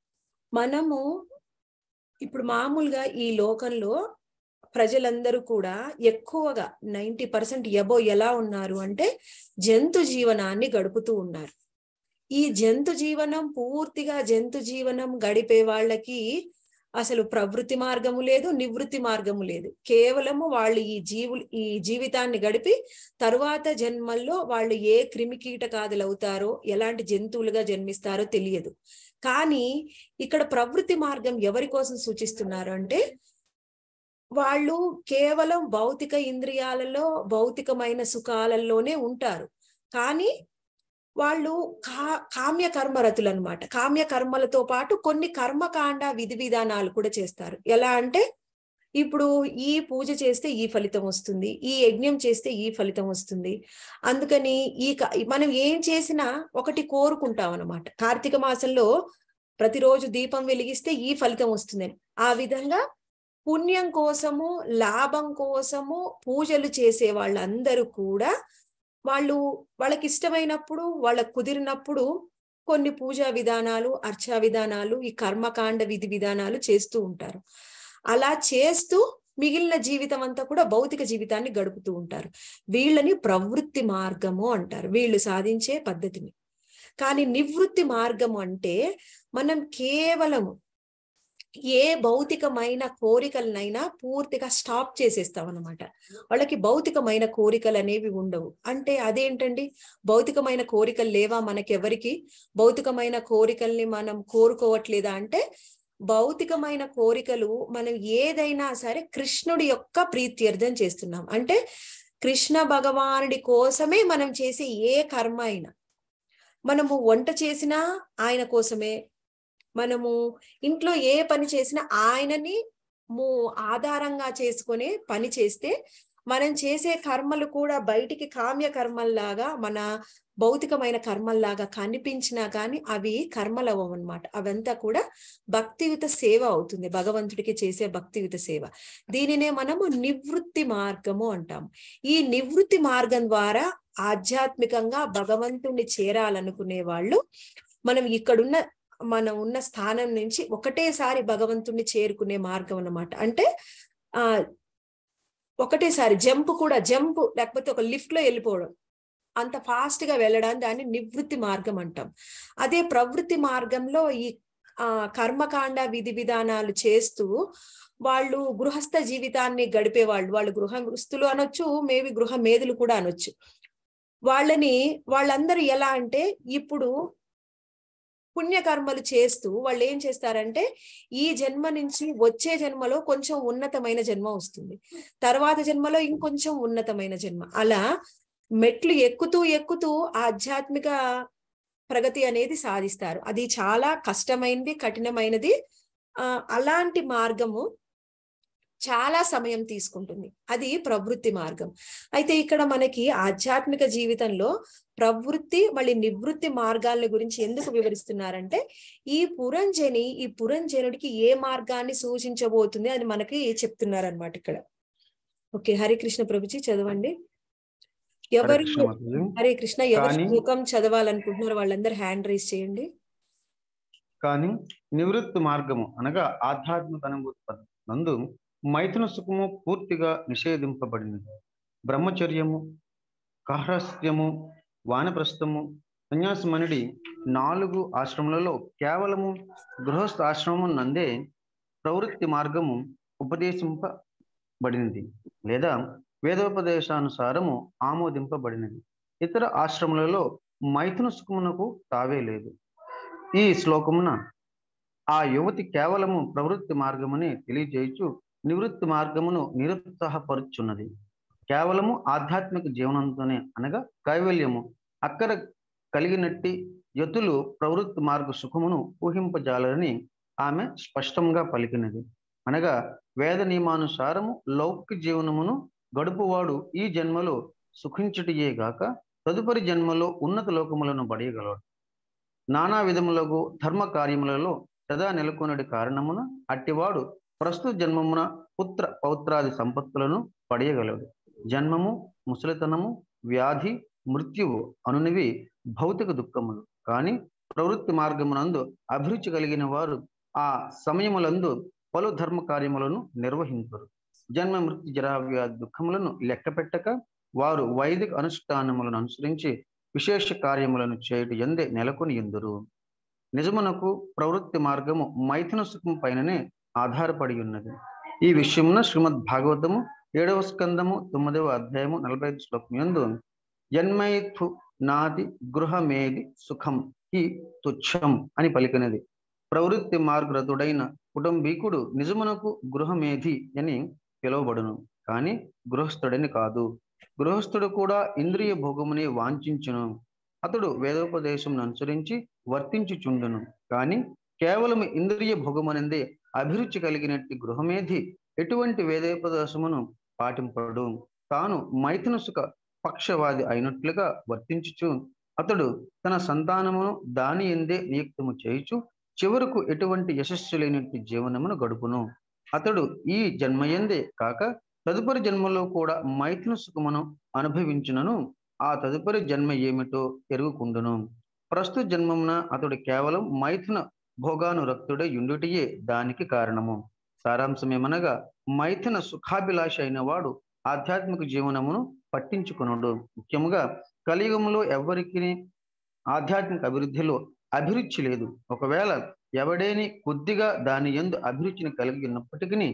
మనము ఇప్పుడు మామూలుగా ఈ లోకంలో ప్రజలందరూ కూడా ఎక్కువగా నైంటీ పర్సెంట్ ఎబో ఎలా ఉన్నారు అంటే జంతు జీవనాన్ని గడుపుతూ ఉన్నారు ఈ జంతు జీవనం పూర్తిగా జంతు జీవనం గడిపే వాళ్ళకి అసలు ప్రవృత్తి మార్గము లేదు నివృత్తి మార్గము లేదు కేవలము వాళ్ళు ఈ జీవులు ఈ జీవితాన్ని గడిపి తరువాత జన్మల్లో వాళ్ళు ఏ క్రిమి కీటకాదులు అవుతారో ఎలాంటి జంతువులుగా జన్మిస్తారో తెలియదు కానీ ఇక్కడ ప్రవృత్తి మార్గం ఎవరి కోసం సూచిస్తున్నారు అంటే వాళ్ళు కేవలం భౌతిక ఇంద్రియాలలో భౌతికమైన సుఖాలలోనే ఉంటారు కానీ వాళ్ళు కా కామ్య కర్మరతులు అనమాట కామ్య కర్మలతో పాటు కొన్ని కర్మకాండ విధి విధానాలు కూడా చేస్తారు ఎలా అంటే ఇప్పుడు ఈ పూజ చేస్తే ఈ ఫలితం వస్తుంది ఈ యజ్ఞం చేస్తే ఈ ఫలితం వస్తుంది అందుకని ఈ క- మనం ఏం చేసినా ఒకటి కోరుకుంటాం అనమాట కార్తీక మాసంలో ప్రతిరోజు దీపం వెలిగిస్తే ఈ ఫలితం వస్తుందని ఆ విధంగా పుణ్యం కోసము లాభం కోసము పూజలు చేసే వాళ్ళందరూ కూడా వాళ్ళు వాళ్ళకి ఇష్టమైనప్పుడు వాళ్ళకు కుదిరినప్పుడు కొన్ని పూజా విధానాలు అర్చా విధానాలు ఈ కర్మకాండ విధి విధానాలు చేస్తూ ఉంటారు అలా చేస్తూ మిగిలిన జీవితం అంతా కూడా భౌతిక జీవితాన్ని గడుపుతూ ఉంటారు వీళ్ళని ప్రవృత్తి మార్గము అంటారు వీళ్ళు సాధించే పద్ధతిని కానీ నివృత్తి మార్గము అంటే మనం కేవలము ఏ భౌతికమైన కోరికలనైనా పూర్తిగా స్టాప్ చేసేస్తాం అనమాట వాళ్ళకి భౌతికమైన కోరికలు అనేవి ఉండవు అంటే అదేంటండి భౌతికమైన కోరికలు లేవా మనకెవరికి భౌతికమైన కోరికల్ని మనం కోరుకోవట్లేదా అంటే భౌతికమైన కోరికలు మనం ఏదైనా సరే కృష్ణుడి యొక్క ప్రీత్యర్థం చేస్తున్నాం అంటే కృష్ణ భగవానుడి కోసమే మనం చేసే ఏ కర్మ అయినా మనము వంట చేసినా ఆయన కోసమే మనము ఇంట్లో ఏ పని చేసినా ఆయనని ము ఆధారంగా చేసుకునే పని చేస్తే మనం చేసే కర్మలు కూడా బయటికి కామ్య కర్మల్లాగా మన భౌతికమైన కర్మల్లాగా కనిపించినా కానీ అవి కర్మలవం అనమాట అవంతా కూడా భక్తియుత సేవ అవుతుంది భగవంతుడికి చేసే భక్తియుత సేవ దీనినే మనము నివృత్తి మార్గము అంటాము ఈ నివృత్తి మార్గం ద్వారా ఆధ్యాత్మికంగా భగవంతుణ్ణి చేరాలనుకునే వాళ్ళు మనం ఇక్కడున్న మనం ఉన్న స్థానం నుంచి ఒకటేసారి భగవంతుణ్ణి చేరుకునే మార్గం అన్నమాట అంటే ఆ ఒకటేసారి జంప్ కూడా జంప్ లేకపోతే ఒక లిఫ్ట్ లో వెళ్ళిపోవడం అంత ఫాస్ట్ గా వెళ్ళడానికి దాన్ని నివృత్తి మార్గం అంటాం అదే ప్రవృత్తి మార్గంలో ఈ ఆ కర్మకాండ విధి విధానాలు చేస్తూ వాళ్ళు గృహస్థ జీవితాన్ని గడిపే వాళ్ళు వాళ్ళు గృహస్థులు అనొచ్చు మేబీ గృహ మేధులు కూడా అనొచ్చు వాళ్ళని వాళ్ళందరూ ఎలా అంటే ఇప్పుడు పుణ్యకర్మలు చేస్తూ వాళ్ళు ఏం చేస్తారంటే ఈ జన్మ నుంచి వచ్చే జన్మలో కొంచెం ఉన్నతమైన జన్మ వస్తుంది తర్వాత జన్మలో ఇంకొంచెం ఉన్నతమైన జన్మ అలా మెట్లు ఎక్కుతూ ఎక్కుతూ ఆధ్యాత్మిక ప్రగతి అనేది సాధిస్తారు అది చాలా కష్టమైనది కఠినమైనది ఆ అలాంటి మార్గము చాలా సమయం తీసుకుంటుంది అది ప్రవృత్తి మార్గం అయితే ఇక్కడ మనకి ఆధ్యాత్మిక జీవితంలో ప్రవృత్తి మళ్ళీ నివృత్తి మార్గాల గురించి ఎందుకు వివరిస్తున్నారంటే ఈ పురంజని ఈ పురంజనుడికి ఏ మార్గాన్ని సూచించబోతుంది అని మనకి చెప్తున్నారనమాట ఇక్కడ ఓకే హరికృష్ణ ప్రభుజీ చదవండి ఎవరు కృష్ణ మాతాజీ. హరే కృష్ణ ఎవరు కానీ- శ్లోకం చదవాలనుకుంటున్నారు వాళ్ళందరూ హ్యాండ్ రైజ్ చేయండి కానీ నివృత్తి మార్గము అనగా ఆధ్యాత్మిక అనుభూతి పద్ధతి నందు మైథున సుఖము పూర్తిగా నిషేధింపబడినది బ్రహ్మచర్యము కాహ్రస్యము వానప్రస్థము సన్యాసమనుడి నాలుగు ఆశ్రమాలలో కేవలము గృహస్థ ఆశ్రమం నందే ప్రవృత్తి మార్గము ఉపదేశింపబడినది లేదా వేదోపదేశానుసారము ఆమోదింపబడినది ఇతర ఆశ్రమాలలో మైథున సుఖమునకు తావే లేదు ఈ శ్లోకమున ఆ యువతి కేవలము ప్రవృత్తి మార్గముని తెలియజేయచ్చు నివృత్తి మార్గమును నిరుత్సాహపరుచున్నది కేవలము ఆధ్యాత్మిక జీవనంతోనే అనగా కైవల్యము అక్కడ కలిగినట్టి యతులు ప్రవృత్తి మార్గ సుఖమును ఊహింపజాలని ఆమె స్పష్టంగా పలికినది అనగా వేద నియమానుసారము లౌకిక జీవనమును గడుపువాడు ఈ జన్మలో సుఖించుటియే గాక తదుపరి జన్మలో ఉన్నత లోకములను బడియగలడు నానా విధములకు ధర్మ కార్యములలో సదా నెలకొనడి కారణమున అట్టివాడు ప్రస్తుత జన్మమున పుత్ర పౌత్రాది సంపత్తులను పడేయగలడు జన్మము ముసలితనము వ్యాధి మృత్యువు అనునివి భౌతిక దుఃఖములు కానీ ప్రవృత్తి మార్గమునందు అభిరుచి కలిగిన వారు ఆ సమయములందు పలు ధర్మ కార్యములను నిర్వహించరు జన్మ మృత్యు జరా వ్యాధి దుఃఖములను లెక్క పెట్టక వారు వైదిక అనుష్ఠానములను అనుసరించి విశేష కార్యములను చేయుట ఎందే నెలకొని ఎందురు నిజమునకు ప్రవృత్తి మార్గము మైథున సుఖం పైననే ఆధారపడి ఉన్నది ఈ విషయమున శ్రీమద్ భాగవతము ఏడవ స్కందము తొమ్మిదవ అధ్యాయము నలభై ఐదు శ్లోకం ఎందు జన్మైథు నాది గృహమేది సుఖం ఈ తుచ్చం అని పలికినది ప్రవృత్తి మార్గరతుడైన కుటుంబీకుడు నిజమునకు గృహమేధి అని పిలువబడును కానీ గృహస్థుడని కాదు గృహస్థుడు కూడా ఇంద్రియ భోగముని వాంఛించును అతడు వేదోపదేశం అనుసరించి వర్తించుచుండును కానీ కేవలం ఇంద్రియ భోగమనందే అభిరుచి కలిగినట్టు గృహమేధి ఎటువంటి వేదోపదేశమును పాటింపడు తాను మైథున సుఖ పక్షవాది అయినట్లుగా వర్తించుచు అతడు తన సంతానమును దాని ఎందే నియుక్తము చేయుచు చివరకు ఎటువంటి యశస్సు లేనట్టు జీవనమును గడుపును అతడు ఈ జన్మయందే కాక తదుపరి జన్మలో కూడా మైథున సుఖమును అనుభవించునను ఆ తదుపరి జన్మ ఏమిటో ఎరుగుకుండును ప్రస్తుత జన్మమున అతడు కేవలం మైథున భోగానురక్తుడై యుండుటియే దానికి కారణము సారాంశం ఏమనగా మైథున సుఖాభిలాష అయిన వాడు ఆధ్యాత్మిక జీవనమును పట్టించుకునుడు ముఖ్యముగా కలియుగములో ఎవరికి ఆధ్యాత్మిక అభివృద్ధిలో అభిరుచి లేదు ఒకవేళ ఎవడేని కొద్దిగా దాని ఎందు అభిరుచిని కలిగి ఉన్నప్పటికీ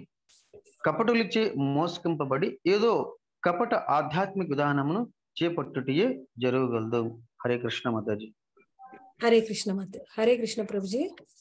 కపటులచే మోసకింపబడి ఏదో కపట ఆధ్యాత్మిక విధానమును చేపట్టుటియే జరగగలదు హరే కృష్ణ మాతాజీ హరే కృష్ణ మత హరే కృష్ణ ప్రభుజీ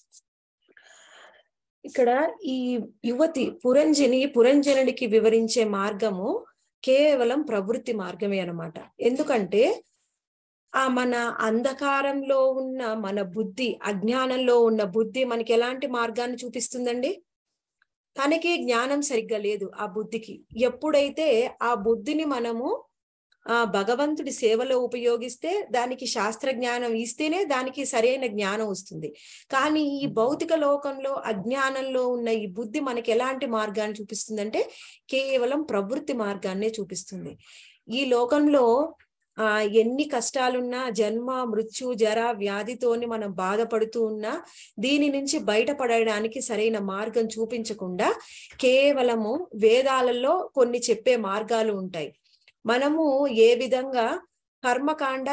ఇక్కడ ఈ యువతి పురంజని పురంజనుడికి వివరించే మార్గము కేవలం ప్రవృత్తి మార్గమే అన్నమాట ఎందుకంటే ఆ మన అంధకారంలో ఉన్న మన బుద్ధి అజ్ఞానంలో ఉన్న బుద్ధి మనకి ఎలాంటి మార్గాన్ని చూపిస్తుందండి తనకి జ్ఞానం సరిగ్గా లేదు ఆ బుద్ధికి ఎప్పుడైతే ఆ బుద్ధిని మనము ఆ భగవంతుడి సేవలో ఉపయోగిస్తే దానికి శాస్త్ర జ్ఞానం ఇస్తేనే దానికి సరైన జ్ఞానం వస్తుంది కానీ ఈ భౌతిక లోకంలో అజ్ఞానంలో ఉన్న ఈ బుద్ధి మనకి ఎలాంటి మార్గాన్ని చూపిస్తుందంటే కేవలం ప్రవృత్తి మార్గాన్నే చూపిస్తుంది ఈ లోకంలో ఆ ఎన్ని కష్టాలున్నా జన్మ మృత్యు జర వ్యాధితోని మనం బాధపడుతూ ఉన్నా దీని నుంచి బయటపడడానికి సరైన మార్గం చూపించకుండా కేవలము వేదాలలో కొన్ని చెప్పే మార్గాలు ఉంటాయి మనము ఏ విధంగా కర్మకాండ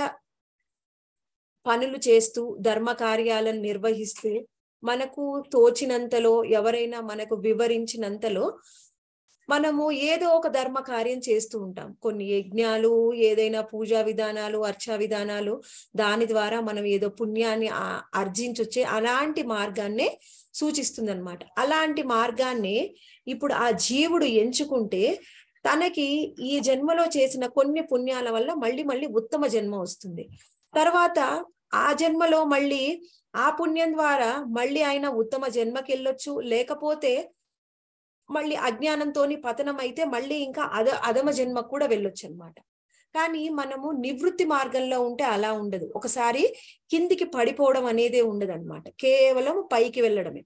పనులు చేస్తూ ధర్మ కార్యాలను నిర్వహిస్తూ మనకు తోచినంతలో ఎవరైనా మనకు వివరించినంతలో మనము ఏదో ఒక ధర్మ కార్యం చేస్తూ ఉంటాం కొన్ని యజ్ఞాలు ఏదైనా పూజా విధానాలు అర్చా విధానాలు దాని ద్వారా మనం ఏదో పుణ్యాన్ని ఆ- ఆర్జించొచ్చే అలాంటి మార్గాన్నే సూచిస్తుంది అనమాట అలాంటి మార్గాన్ని ఇప్పుడు ఆ జీవుడు ఎంచుకుంటే తనకి ఈ జన్మలో చేసిన కొన్ని పుణ్యాల వల్ల మళ్ళీ మళ్ళీ ఉత్తమ జన్మ వస్తుంది తర్వాత ఆ జన్మలో మళ్ళీ ఆ పుణ్యం ద్వారా మళ్ళీ ఆయన ఉత్తమ జన్మకి వెళ్ళొచ్చు లేకపోతే మళ్ళీ అజ్ఞానంతోని పతనం అయితే మళ్ళీ ఇంకా అద అధమ జన్మకు కూడా వెళ్ళొచ్చు అన్నమాట కానీ మనము నివృత్తి మార్గంలో ఉంటే అలా ఉండదు ఒకసారి కిందికి పడిపోవడం అనేదే ఉండదు అనమాట కేవలం పైకి వెళ్ళడమే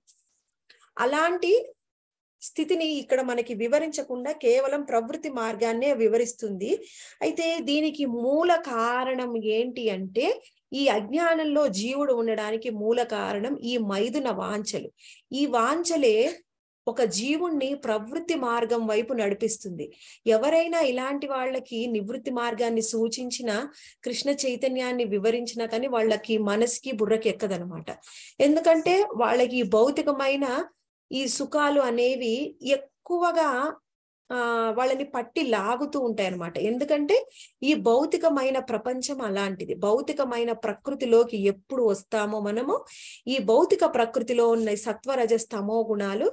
అలాంటి స్థితిని ఇక్కడ మనకి వివరించకుండా కేవలం ప్రవృత్తి మార్గాన్నే వివరిస్తుంది అయితే దీనికి మూల కారణం ఏంటి అంటే ఈ అజ్ఞానంలో జీవుడు ఉండడానికి మూల కారణం ఈ మైదున వాంఛలు ఈ వాంఛలే ఒక జీవుణ్ణి ప్రవృత్తి మార్గం వైపు నడిపిస్తుంది ఎవరైనా ఇలాంటి వాళ్ళకి నివృత్తి మార్గాన్ని సూచించిన కృష్ణ చైతన్యాన్ని వివరించినా కానీ వాళ్ళకి మనసుకి బుర్రకి ఎక్కదనమాట ఎందుకంటే వాళ్ళకి ఈ భౌతికమైన ఈ సుఖాలు అనేవి ఎక్కువగా ఆ వాళ్ళని పట్టి లాగుతూ ఉంటాయి అన్నమాట ఎందుకంటే ఈ భౌతికమైన ప్రపంచం అలాంటిది భౌతికమైన ప్రకృతిలోకి ఎప్పుడు వస్తామో మనము ఈ భౌతిక ప్రకృతిలో ఉన్న ఈ సత్వరజ స్తమో గుణాలు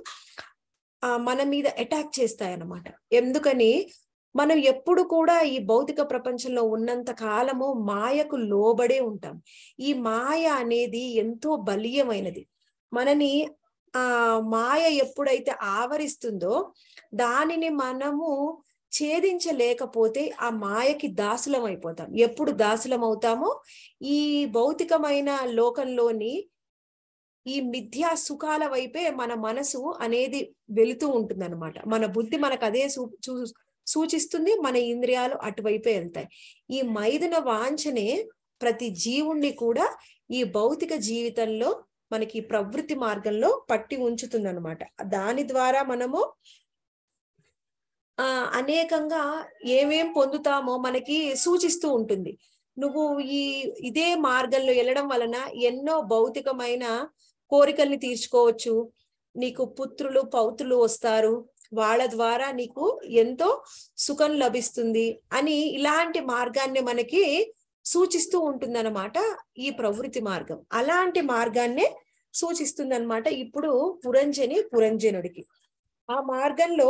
ఆ మన మీద అటాక్ చేస్తాయి అన్నమాట ఎందుకని మనం ఎప్పుడు కూడా ఈ భౌతిక ప్రపంచంలో ఉన్నంత కాలము మాయకు లోబడే ఉంటాం ఈ మాయ అనేది ఎంతో బలీయమైనది మనని ఆ మాయ ఎప్పుడైతే ఆవరిస్తుందో దానిని మనము ఛేదించలేకపోతే ఆ మాయకి దాసులం అయిపోతాం ఎప్పుడు దాసులం అవుతామో ఈ భౌతికమైన లోకంలోని ఈ మిథ్యా సుఖాల వైపే మన మనసు అనేది వెళుతూ ఉంటుంది అనమాట మన బుద్ధి మనకు అదే సూ చూ సూచిస్తుంది మన ఇంద్రియాలు అటువైపే వెళ్తాయి ఈ మైదున వాంఛనే ప్రతి జీవుణ్ణి కూడా ఈ భౌతిక జీవితంలో మనకి ఈ ప్రవృత్తి మార్గంలో పట్టి ఉంచుతుంది అనమాట దాని ద్వారా మనము ఆ అనేకంగా ఏమేం పొందుతామో మనకి సూచిస్తూ ఉంటుంది నువ్వు ఈ ఇదే మార్గంలో వెళ్ళడం వలన ఎన్నో భౌతికమైన కోరికల్ని తీర్చుకోవచ్చు నీకు పుత్రులు పౌత్రులు వస్తారు వాళ్ళ ద్వారా నీకు ఎంతో సుఖం లభిస్తుంది అని ఇలాంటి మార్గాన్ని మనకి సూచిస్తూ ఉంటుందన్నమాట ఈ ప్రవృత్తి మార్గం అలాంటి మార్గాన్నే సూచిస్తుంది ఇప్పుడు పురంజని పురంజనుడికి ఆ మార్గంలో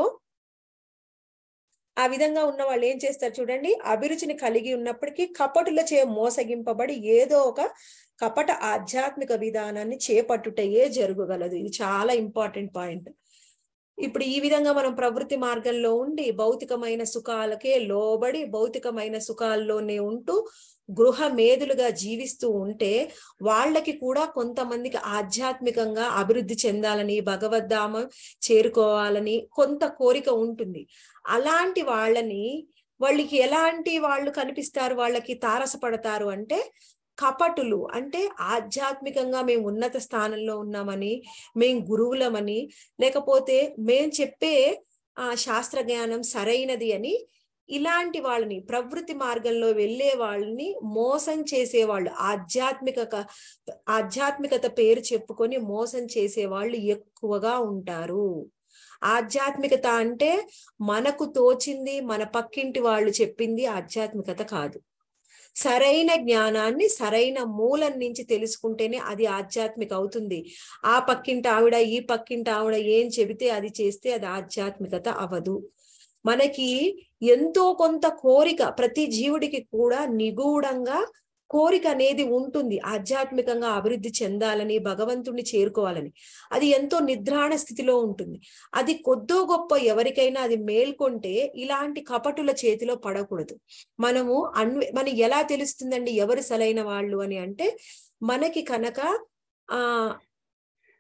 ఆ విధంగా ఉన్న వాళ్ళు ఏం చేస్తారు చూడండి అభిరుచిని కలిగి ఉన్నప్పటికీ కపటుల చే మోసగింపబడి ఏదో ఒక కపట ఆధ్యాత్మిక విధానాన్ని చేపట్టుటయే జరగగలదు ఇది చాలా ఇంపార్టెంట్ పాయింట్ ఇప్పుడు ఈ విధంగా మనం ప్రవృత్తి మార్గంలో ఉండి భౌతికమైన సుఖాలకే లోబడి భౌతికమైన సుఖాల్లోనే ఉంటూ గృహ మేధులుగా జీవిస్తూ ఉంటే వాళ్ళకి కూడా కొంతమందికి ఆధ్యాత్మికంగా అభివృద్ధి చెందాలని భగవద్ధామ చేరుకోవాలని కొంత కోరిక ఉంటుంది అలాంటి వాళ్ళని వాళ్ళకి ఎలాంటి వాళ్ళు కనిపిస్తారు వాళ్ళకి తారసపడతారు అంటే కపటులు అంటే ఆధ్యాత్మికంగా మేము ఉన్నత స్థానంలో ఉన్నామని మేం గురువులమని లేకపోతే మేం చెప్పే ఆ శాస్త్ర జ్ఞానం సరైనది అని ఇలాంటి వాళ్ళని ప్రవృత్తి మార్గంలో వెళ్ళే వాళ్ళని మోసం చేసేవాళ్ళు ఆధ్యాత్మిక ఆధ్యాత్మికత పేరు చెప్పుకొని మోసం చేసే వాళ్ళు ఎక్కువగా ఉంటారు ఆధ్యాత్మికత అంటే మనకు తోచింది మన పక్కింటి వాళ్ళు చెప్పింది ఆధ్యాత్మికత కాదు సరైన జ్ఞానాన్ని సరైన మూలం నుంచి తెలుసుకుంటేనే అది ఆధ్యాత్మిక అవుతుంది ఆ పక్కింటి ఆవిడ ఈ పక్కింటి ఆవిడ ఏం చెబితే అది చేస్తే అది ఆధ్యాత్మికత అవదు మనకి ఎంతో కొంత కోరిక ప్రతి జీవుడికి కూడా నిగూఢంగా కోరిక అనేది ఉంటుంది ఆధ్యాత్మికంగా అభివృద్ధి చెందాలని భగవంతుణ్ణి చేరుకోవాలని అది ఎంతో నిద్రాణ స్థితిలో ఉంటుంది అది కొద్దో గొప్ప ఎవరికైనా అది మేల్కొంటే ఇలాంటి కపటుల చేతిలో పడకూడదు మనము అన్వే మన ఎలా తెలుస్తుందండి ఎవరు సరైన వాళ్ళు అని అంటే మనకి కనుక ఆ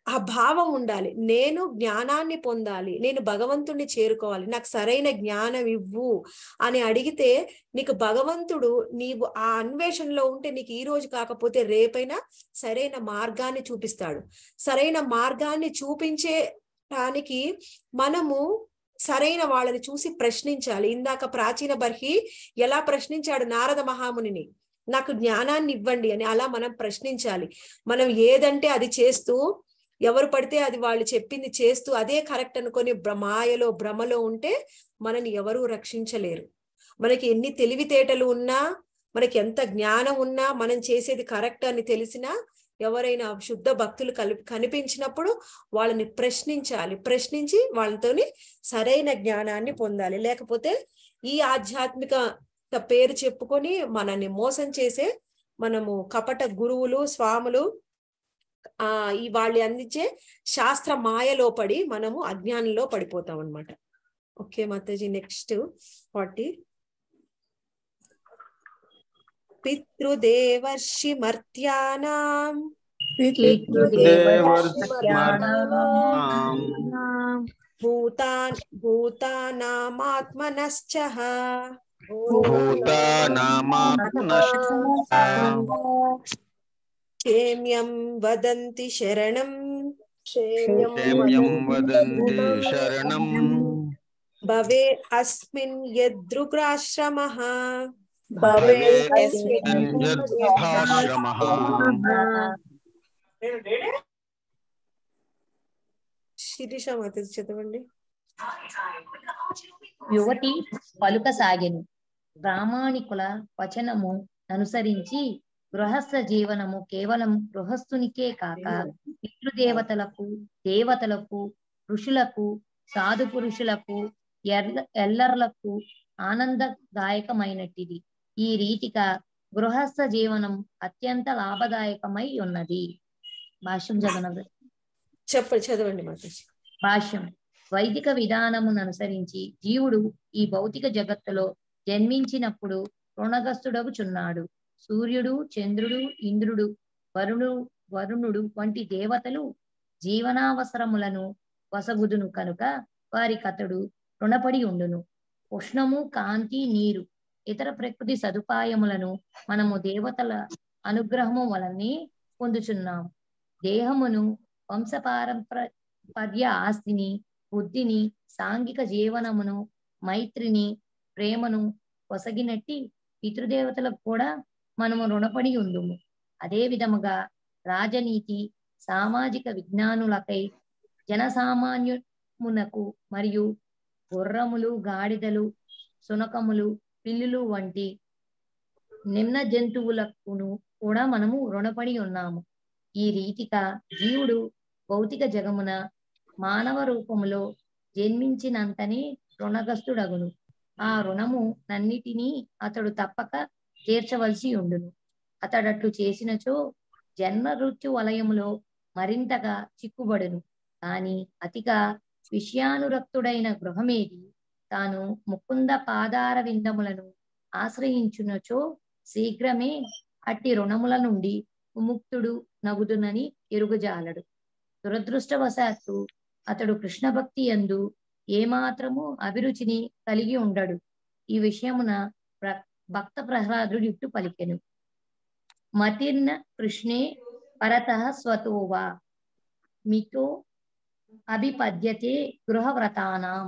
ఆ భావం ఉండాలి నేను జ్ఞానాన్ని పొందాలి నేను భగవంతుణ్ణి చేరుకోవాలి నాకు సరైన జ్ఞానం ఇవ్వు అని అడిగితే నీకు భగవంతుడు నీవు ఆ అన్వేషణలో ఉంటే నీకు ఈ రోజు కాకపోతే రేపైనా సరైన మార్గాన్ని చూపిస్తాడు సరైన మార్గాన్ని చూపించేటానికి మనము సరైన వాళ్ళని చూసి ప్రశ్నించాలి ఇందాక ప్రాచీన బర్హి ఎలా ప్రశ్నించాడు నారద మహామునిని నాకు జ్ఞానాన్ని ఇవ్వండి అని అలా మనం ప్రశ్నించాలి మనం ఏదంటే అది చేస్తూ ఎవరు పడితే అది వాళ్ళు చెప్పింది చేస్తూ అదే కరెక్ట్ అనుకొని భ్ర- మాయలో భ్రమలో ఉంటే మనని ఎవరూ రక్షించలేరు మనకి ఎన్ని తెలివితేటలు ఉన్నా మనకి ఎంత జ్ఞానం ఉన్నా మనం చేసేది కరెక్ట్ అని తెలిసినా ఎవరైనా శుద్ధ భక్తులు కలి కనిపించినప్పుడు వాళ్ళని ప్రశ్నించాలి ప్రశ్నించి వాళ్ళతోని సరైన జ్ఞానాన్ని పొందాలి లేకపోతే ఈ ఆధ్యాత్మిక పేరు చెప్పుకొని మనల్ని మోసం చేసే మనము కపట గురువులు స్వాములు ఆ ఈ వాళ్ళు అందించే శాస్త్ర మాయలో పడి మనము అజ్ఞానంలో పడిపోతాం అన్నమాట ఓకే మాతాజీ నెక్స్ట్ ఫార్టీ పితృదేవర్షి మర్త్యానాం దేవర్ష్మర్త్యానాం భూతాన్ భూతానామాత్మనశ్చ క్షేమ్యం వదంతి శరణం క్షేమ్యం వదంతి శరణం భవే అస్మిన్ యదృగ్రాశ్రమః యద్ధాశ్రమః శిరీష మాత చదవండి యువతి పలుకసాగెను ప్రామాణికుల వచనము అనుసరించి గృహస్థ జీవనము కేవలం గృహస్థునికే కాక పితృదేవతలకు దేవతలకు ఋషులకు సాధు పురుషులకు ఎల్ల ఎల్లర్లకు ఆనందదాయకమైనటిది ఈ రీతిగా గృహస్థ జీవనం అత్యంత లాభదాయకమై ఉన్నది భాష్యం చదవనదు చెప్పండి చదవండి మాతాజీ భాష్యం వైదిక విధానమును అనుసరించి జీవుడు ఈ భౌతిక జగత్తులో జన్మించినప్పుడు రుణగస్తుడగుచున్నాడు సూర్యుడు చంద్రుడు ఇంద్రుడు వరుణు వరుణుడు వంటి దేవతలు జీవనావసరములను వసగుదును కనుక వారికతడు రుణపడి ఉండును ఉష్ణము కాంతి నీరు ఇతర ప్రకృతి సదుపాయములను మనము దేవతల అనుగ్రహము వలనే పొందుచున్నాం దేహమును వంశపారంపర్య ఆస్తిని బుద్ధిని సాంఘిక జీవనమును మైత్రిని ప్రేమను పొసగినట్టి పితృదేవతలకు కూడా మనము రుణపడి ఉందుము అదే విధముగా రాజనీతి సామాజిక విజ్ఞానులకై జనసామాన్యమునకు మరియు గుర్రములు గాడిదలు సునకములు పిల్లులు వంటి నిమ్న జంతువులకును కూడా మనము రుణపడి ఉన్నాము ఈ రీతిగా జీవుడు భౌతిక జగమున మానవ రూపములో జన్మించినంతనే రుణగస్తుడగును ఆ రుణము నన్నిటినీ అతడు తప్పక తీర్చవలసి ఉండును అతడట్లు చేసినచో జన్మ మృత్యు వలయములో మరింతగా చిక్కుబడును కాని అతిగా విషయానురక్తుడైన గృహమేది తాను ముకుంద పాదార విందములను ఆశ్రయించునచో శీఘ్రమే అట్టి రుణముల నుండి విముక్తుడు నగుదునని ఎరుగుజాలడు దురదృష్టవశాత్తు అతడు కృష్ణ భక్తి యందు ఏమాత్రము అభిరుచిని కలిగి ఉండడు ఈ విషయమున ప్ర- భక్త ప్రహ్లాదుడు ఇట్టు పలికెను మతిర్న కృష్ణే పరత స్వతోవా మితో అభిపద్యతే గృహవ్రతానాం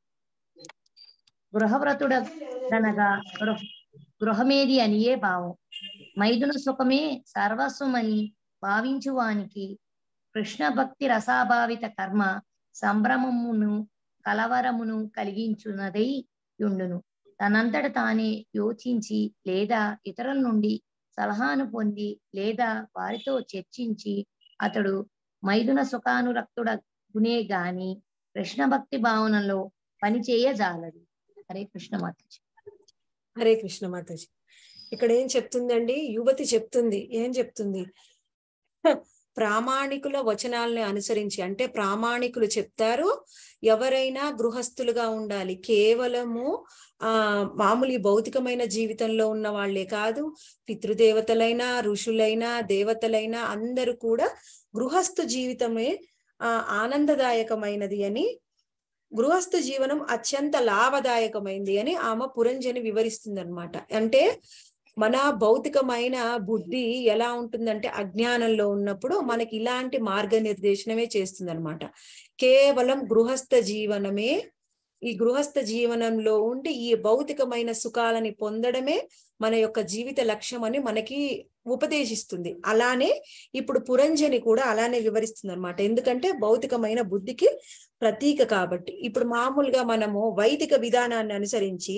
గృహవ్రతుడనగా గృహ గృహమేది అనియే భావం మైదున సుఖమే సర్వస్వమని భావించువానికి కృష్ణ భక్తి రసాభావిత కర్మ సంభ్రమమును కలవరమును కలిగించున్నదై యుండును తనంతట తానే యోచించి లేదా ఇతరుల నుండి సలహాను పొంది లేదా వారితో చర్చించి అతడు మైదున సుఖానురక్తుడ గునే గాని కృష్ణ భక్తి భావనలో పనిచేయజాలడు హరే కృష్ణ మాతాజీ హరే కృష్ణ మాతాజీ ఇక్కడ ఏం చెప్తుందండి యువతి చెప్తుంది ఏం చెప్తుంది "హ, ప్రామాణికుల వచనాలను అనుసరించి అంటే ప్రామాణికులు చెప్తారు ఎవరైనా గృహస్థులుగా ఉండాలి కేవలము ఆ మామూలు ఈ భౌతికమైన జీవితంలో ఉన్న వాళ్ళే కాదు పితృదేవతలైనా ఋషులైనా దేవతలైనా అందరూ కూడా గృహస్థు జీవితమే ఆ ఆనందదాయకమైనది అని గృహస్థ జీవనం అత్యంత లాభదాయకమైంది అని ఆమె పురంజని వివరిస్తుంది అనమాట అంటే మన భౌతికమైన బుద్ధి ఎలా ఉంటుందంటే అజ్ఞానంలో ఉన్నప్పుడు మనకి ఇలాంటి మార్గనిర్దేశనమే చేస్తుంది అనమాట కేవలం గృహస్థ జీవనమే ఈ గృహస్థ జీవనంలో ఉండి ఈ భౌతికమైన సుఖాలని పొందడమే మన యొక్క జీవిత లక్ష్యం అని మనకి ఉపదేశిస్తుంది అలానే ఇప్పుడు పురంజని కూడా అలానే వివరిస్తుంది అనమాట ఎందుకంటే భౌతికమైన బుద్ధికి ప్రతీక కాబట్టి ఇప్పుడు మామూలుగా మనము వైదిక విధానాన్ని అనుసరించి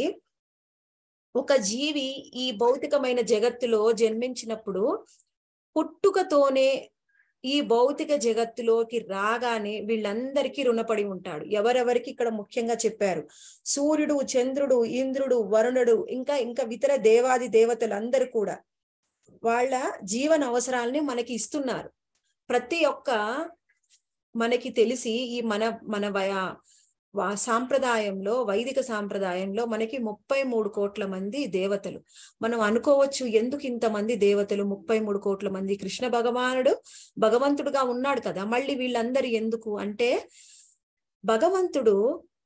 ఒక జీవి ఈ భౌతికమైన జగత్తులో జన్మించినప్పుడు పుట్టుకతోనే ఈ భౌతిక జగత్తులోకి రాగానే వీళ్ళందరికీ రుణపడి ఉంటాడు ఎవరెవరికి ఇక్కడ ముఖ్యంగా చెప్పారు సూర్యుడు చంద్రుడు ఇంద్రుడు వరుణుడు ఇంకా ఇంకా ఇతర దేవాది దేవతలు అందరూ కూడా వాళ్ళ జీవన అవసరాలని మనకి ఇస్తున్నారు ప్రతి ఒక్క మనకి తెలిసి ఈ మన మన వయ వా- సాంప్రదాయంలో వైదిక సాంప్రదాయంలో మనకి ముప్పై మూడు కోట్ల మంది దేవతలు మనం అనుకోవచ్చు ఎందుకు ఇంతమంది దేవతలు ముప్పై మూడు కోట్ల మంది కృష్ణ భగవానుడు భగవంతుడుగా ఉన్నాడు కదా మళ్ళీ వీళ్ళందరూ ఎందుకు అంటే భగవంతుడు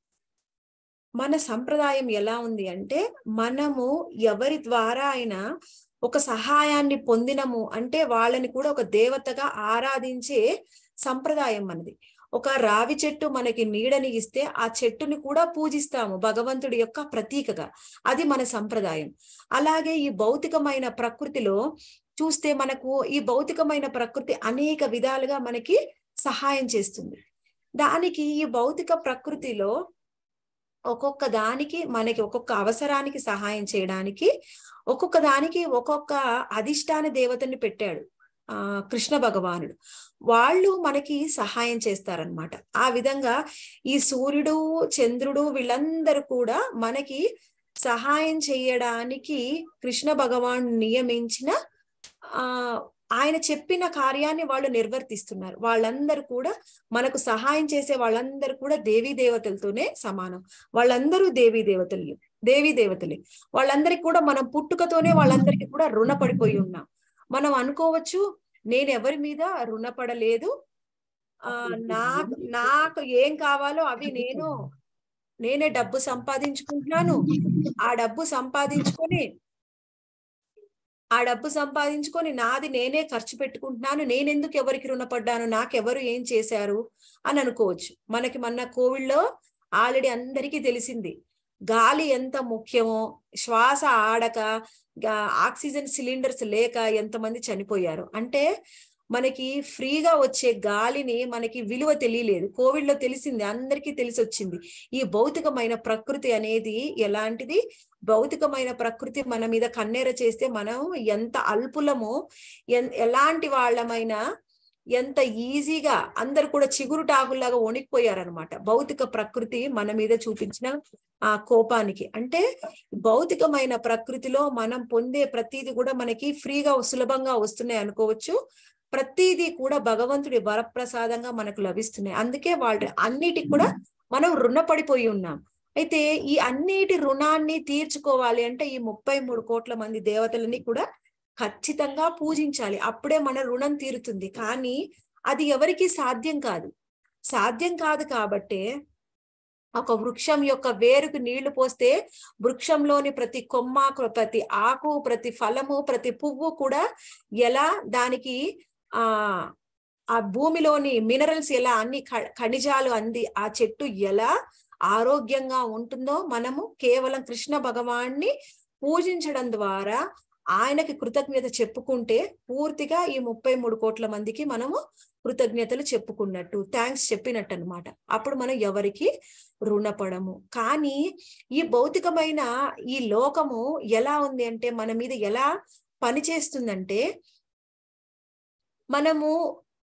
మన సంప్రదాయం ఎలా ఉంది అంటే మనము ఎవరి ద్వారా అయినా ఒక సహాయాన్ని పొందినము అంటే వాళ్ళని కూడా ఒక దేవతగా ఆరాధించే సంప్రదాయం మనది ఒక రావి చెట్టు మనకి నీడని ఇస్తే ఆ చెట్టుని కూడా పూజిస్తాము భగవంతుడి యొక్క ప్రతీకగా అది మన సంప్రదాయం అలాగే ఈ భౌతికమైన ప్రకృతిలో చూస్తే మనకు ఈ భౌతికమైన ప్రకృతి అనేక విధాలుగా మనకి సహాయం చేస్తుంది దానికి ఈ భౌతిక ప్రకృతిలో ఒక్కొక్క దానికి మనకి ఒక్కొక్క అవసరానికి సహాయం చేయడానికి ఒక్కొక్క దానికి ఒక్కొక్క అధిష్టాన దేవతని పెట్టాడు ఆ కృష్ణ భగవానుడు వాళ్ళు మనకి సహాయం చేస్తారనమాట ఆ విధంగా ఈ సూర్యుడు చంద్రుడు వీళ్ళందరూ కూడా మనకి సహాయం చేయడానికి కృష్ణ భగవాన్ నియమించిన ఆ ఆయన చెప్పిన కార్యాన్ని వాళ్ళు నిర్వర్తిస్తున్నారు వాళ్ళందరూ కూడా మనకు సహాయం చేసే వాళ్ళందరూ కూడా దేవీ దేవతలతోనే సమానం వాళ్ళందరూ దేవీ దేవతలు దేవీ దేవతలే వాళ్ళందరికీ కూడా మనం పుట్టుకతోనే వాళ్ళందరికీ కూడా రుణపడిపోయి ఉన్నాం మనం అనుకోవచ్చు నేను ఎవరి మీద రుణపడలేదు ఆ నాకు నాకు ఏం కావాలో అవి నేను నేనే డబ్బు సంపాదించుకుంటున్నాను ఆ డబ్బు సంపాదించుకొని ఆ డబ్బు సంపాదించుకొని నాది నేనే ఖర్చు పెట్టుకుంటున్నాను నేనెందుకు ఎవరికి రుణపడ్డాను నాకెవరు ఏం చేశారు అని అనుకోవచ్చు మనకి మొన్న కోవిడ్లో ఆల్రెడీ అందరికీ తెలిసింది గాలి ఎంత ముఖ్యమో శ్వాస ఆడక గా- ఆక్సిజన్ సిలిండర్స్ లేక ఎంతమంది చనిపోయారు అంటే మనకి ఫ్రీగా వచ్చే గాలిని మనకి విలువ తెలియలేదు కోవిడ్ లో తెలిసింది అందరికీ తెలిసి వచ్చింది ఈ భౌతికమైన ప్రకృతి అనేది ఎలాంటిది భౌతికమైన ప్రకృతి మన మీద కన్నెర చేస్తే మనం ఎంత అల్పులమో ఎన్- ఎలాంటి వాళ్ళమైనా ఎంత ఈజీగా అందరు కూడా చిగురు టాకుల్లాగా వణికిపోయారనమాట భౌతిక ప్రకృతి మన మీద చూపించిన ఆ కోపానికి అంటే భౌతికమైన ప్రకృతిలో మనం పొందే ప్రతిది కూడా మనకి ఫ్రీగా సులభంగా వస్తున్నాయి అనుకోవచ్చు ప్రతిదీ కూడా భగవంతుడి వరప్రసాదంగా మనకు లభిస్తున్నాయి అందుకే వాళ్ళు అన్నిటికి కూడా మనం రుణపడిపోయి ఉన్నాం అయితే ఈ అన్నిటి రుణాన్ని తీర్చుకోవాలి అంటే ఈ ముప్పై మూడు కోట్ల మంది దేవతలని కూడా ఖచ్చితంగా పూజించాలి అప్పుడే మన రుణం తీరుతుంది కానీ అది ఎవరికి సాధ్యం కాదు సాధ్యం కాదు కాబట్టే ఒక వృక్షం యొక్క వేరుకు నీళ్లు పోస్తే వృక్షంలోని ప్రతి కొమ్మ ప్రతి ఆకు ప్రతి ఫలము ప్రతి పువ్వు కూడా ఎలా దానికి ఆ ఆ భూమిలోని మినరల్స్ ఎలా అన్ని ఖ- ఖనిజాలు అంది ఆ చెట్టు ఎలా ఆరోగ్యంగా ఉంటుందో మనము కేవలం కృష్ణ భగవాన్ని పూజించడం ద్వారా ఆయనకి కృతజ్ఞత చెప్పుకుంటే పూర్తిగా ఈ ముప్పై మూడు కోట్ల మందికి మనము కృతజ్ఞతలు చెప్పుకున్నట్టు థ్యాంక్స్ చెప్పినట్టు అనమాట అప్పుడు మనం ఎవరికి రుణపడము కానీ ఈ భౌతికమైన ఈ లోకము ఎలా ఉంది అంటే మన మీద ఎలా పనిచేస్తుందంటే మనము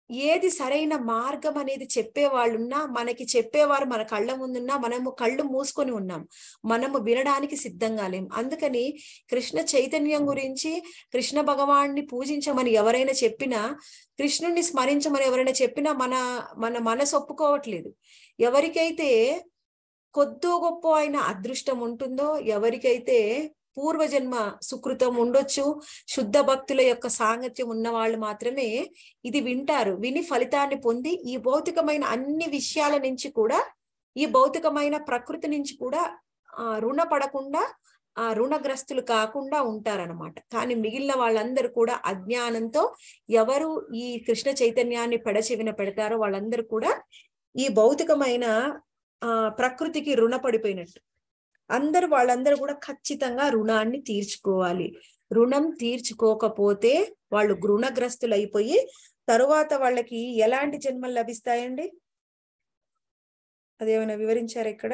ఏది సరైన మార్గం అనేది చెప్పేవాళ్ళున్నా మనకి చెప్పేవారు మన కళ్ళ ముందున్నా మనము కళ్ళు మూసుకొని ఉన్నాం మనము వినడానికి సిద్ధంగా లేం అందుకని కృష్ణ చైతన్యం గురించి కృష్ణ భగవాన్ని పూజించమని ఎవరైనా చెప్పినా కృష్ణుణ్ణి స్మరించమని ఎవరైనా చెప్పినా మన మన మనసు ఒప్పుకోవట్లేదు ఎవరికైతే కొద్దో గొప్ప అయిన అదృష్టం ఉంటుందో ఎవరికైతే పూర్వజన్మ సుకృతం ఉండొచ్చు శుద్ధ భక్తుల యొక్క సాంగత్యం ఉన్న వాళ్ళు మాత్రమే ఇది వింటారు విని ఫలితాన్ని పొంది ఈ భౌతికమైన అన్ని విషయాల నుంచి కూడా ఈ భౌతికమైన ప్రకృతి నుంచి కూడా ఆ రుణపడకుండా ఆ రుణగ్రస్తులు కాకుండా ఉంటారనమాట కానీ మిగిలిన వాళ్ళందరూ కూడా అజ్ఞానంతో ఎవరు ఈ కృష్ణ చైతన్యాన్ని పెడచెవిన పెడతారో వాళ్ళందరూ కూడా ఈ భౌతికమైన ఆ ప్రకృతికి రుణపడిపోయినట్టు అందరు వాళ్ళందరూ కూడా ఖచ్చితంగా రుణాన్ని తీర్చుకోవాలి రుణం తీర్చుకోకపోతే వాళ్ళు రుణగ్రస్తులు అయిపోయి తరువాత వాళ్ళకి ఎలాంటి జన్మలు లభిస్తాయండి అదేమైనా వివరించారు ఇక్కడ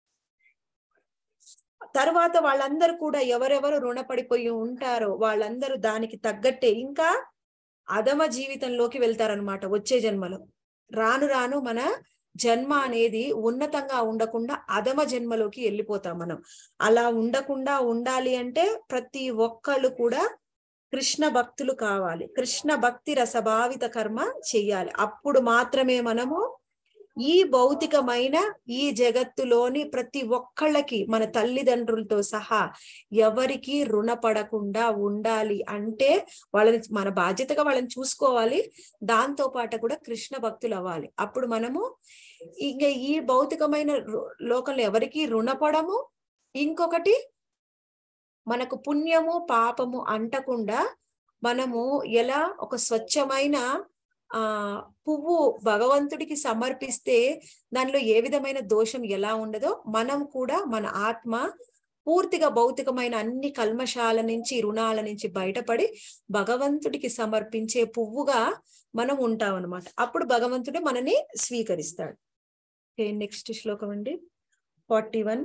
తర్వాత వాళ్ళందరూ కూడా ఎవరెవరు రుణపడిపోయి ఉంటారో వాళ్ళందరూ దానికి తగ్గట్టే ఇంకా అధమ జీవితంలోకి వెళ్తారనమాట వచ్చే జన్మలో రాను రాను మన జన్మ అనేది ఉన్నతంగా ఉండకుండా అధమ జన్మలోకి వెళ్ళిపోతాం మనం అలా ఉండకుండా ఉండాలి అంటే ప్రతి ఒక్కళ్ళు కూడా కృష్ణ భక్తులు కావాలి కృష్ణ భక్తి రసభావిత కర్మ చెయ్యాలి అప్పుడు మాత్రమే మనము ఈ భౌతికమైన ఈ జగత్తులోని ప్రతి ఒక్కళ్ళకి మన తల్లిదండ్రులతో సహా ఎవరికి రుణపడకుండా ఉండాలి అంటే వాళ్ళని మన బాధ్యతగా వాళ్ళని చూసుకోవాలి దాంతో పాటు కూడా కృష్ణ భక్తులు అవ్వాలి అప్పుడు మనము ఇంకా ఈ భౌతికమైన లోకంలో ఎవరికి రుణపడము ఇంకొకటి మనకు పుణ్యము పాపము అంటకుండా మనము ఎలా ఒక స్వచ్ఛమైన ఆ పువ్వు భగవంతుడికి సమర్పిస్తే దానిలో ఏ విధమైన దోషం ఎలా ఉండదో మనం కూడా మన ఆత్మ పూర్తిగా భౌతికమైన అన్ని కల్మషాల నుంచి రుణాల నుంచి బయటపడి భగవంతుడికి సమర్పించే పువ్వుగా మనం ఉంటాం అనమాట అప్పుడు భగవంతుడే మనని స్వీకరిస్తాడు నెక్స్ట్ శ్లోకం అండి ఫార్టీ వన్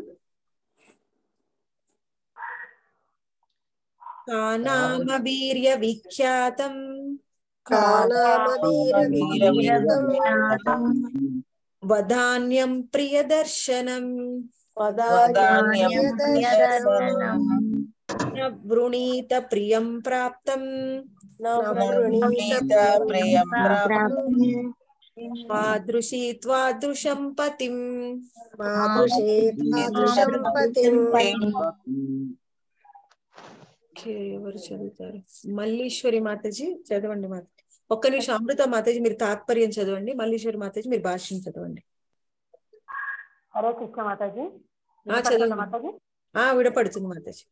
కానామ వీర్య విఖ్యాతం వదాన్యం ప్రియదర్శనం వృణీత ప్రియం ప్రాప్తం మాదృశీ త్వాదృశం పతిం ఎవరు చదువుతారు మల్లీశ్వరి మాతాజీ చదవండి మాతాజీ ఒక్క నిమిషం అమృత మాతాజీ మీరు తాత్పర్యం చదవండి మల్లీశ్వరి మాతాజీ మీరు భాష్యం చదవండి హరే కృష్ణ మాతాజీ ఆ చదవండి మాతాజీ ఆ విడపడుతుంది మాతాజీ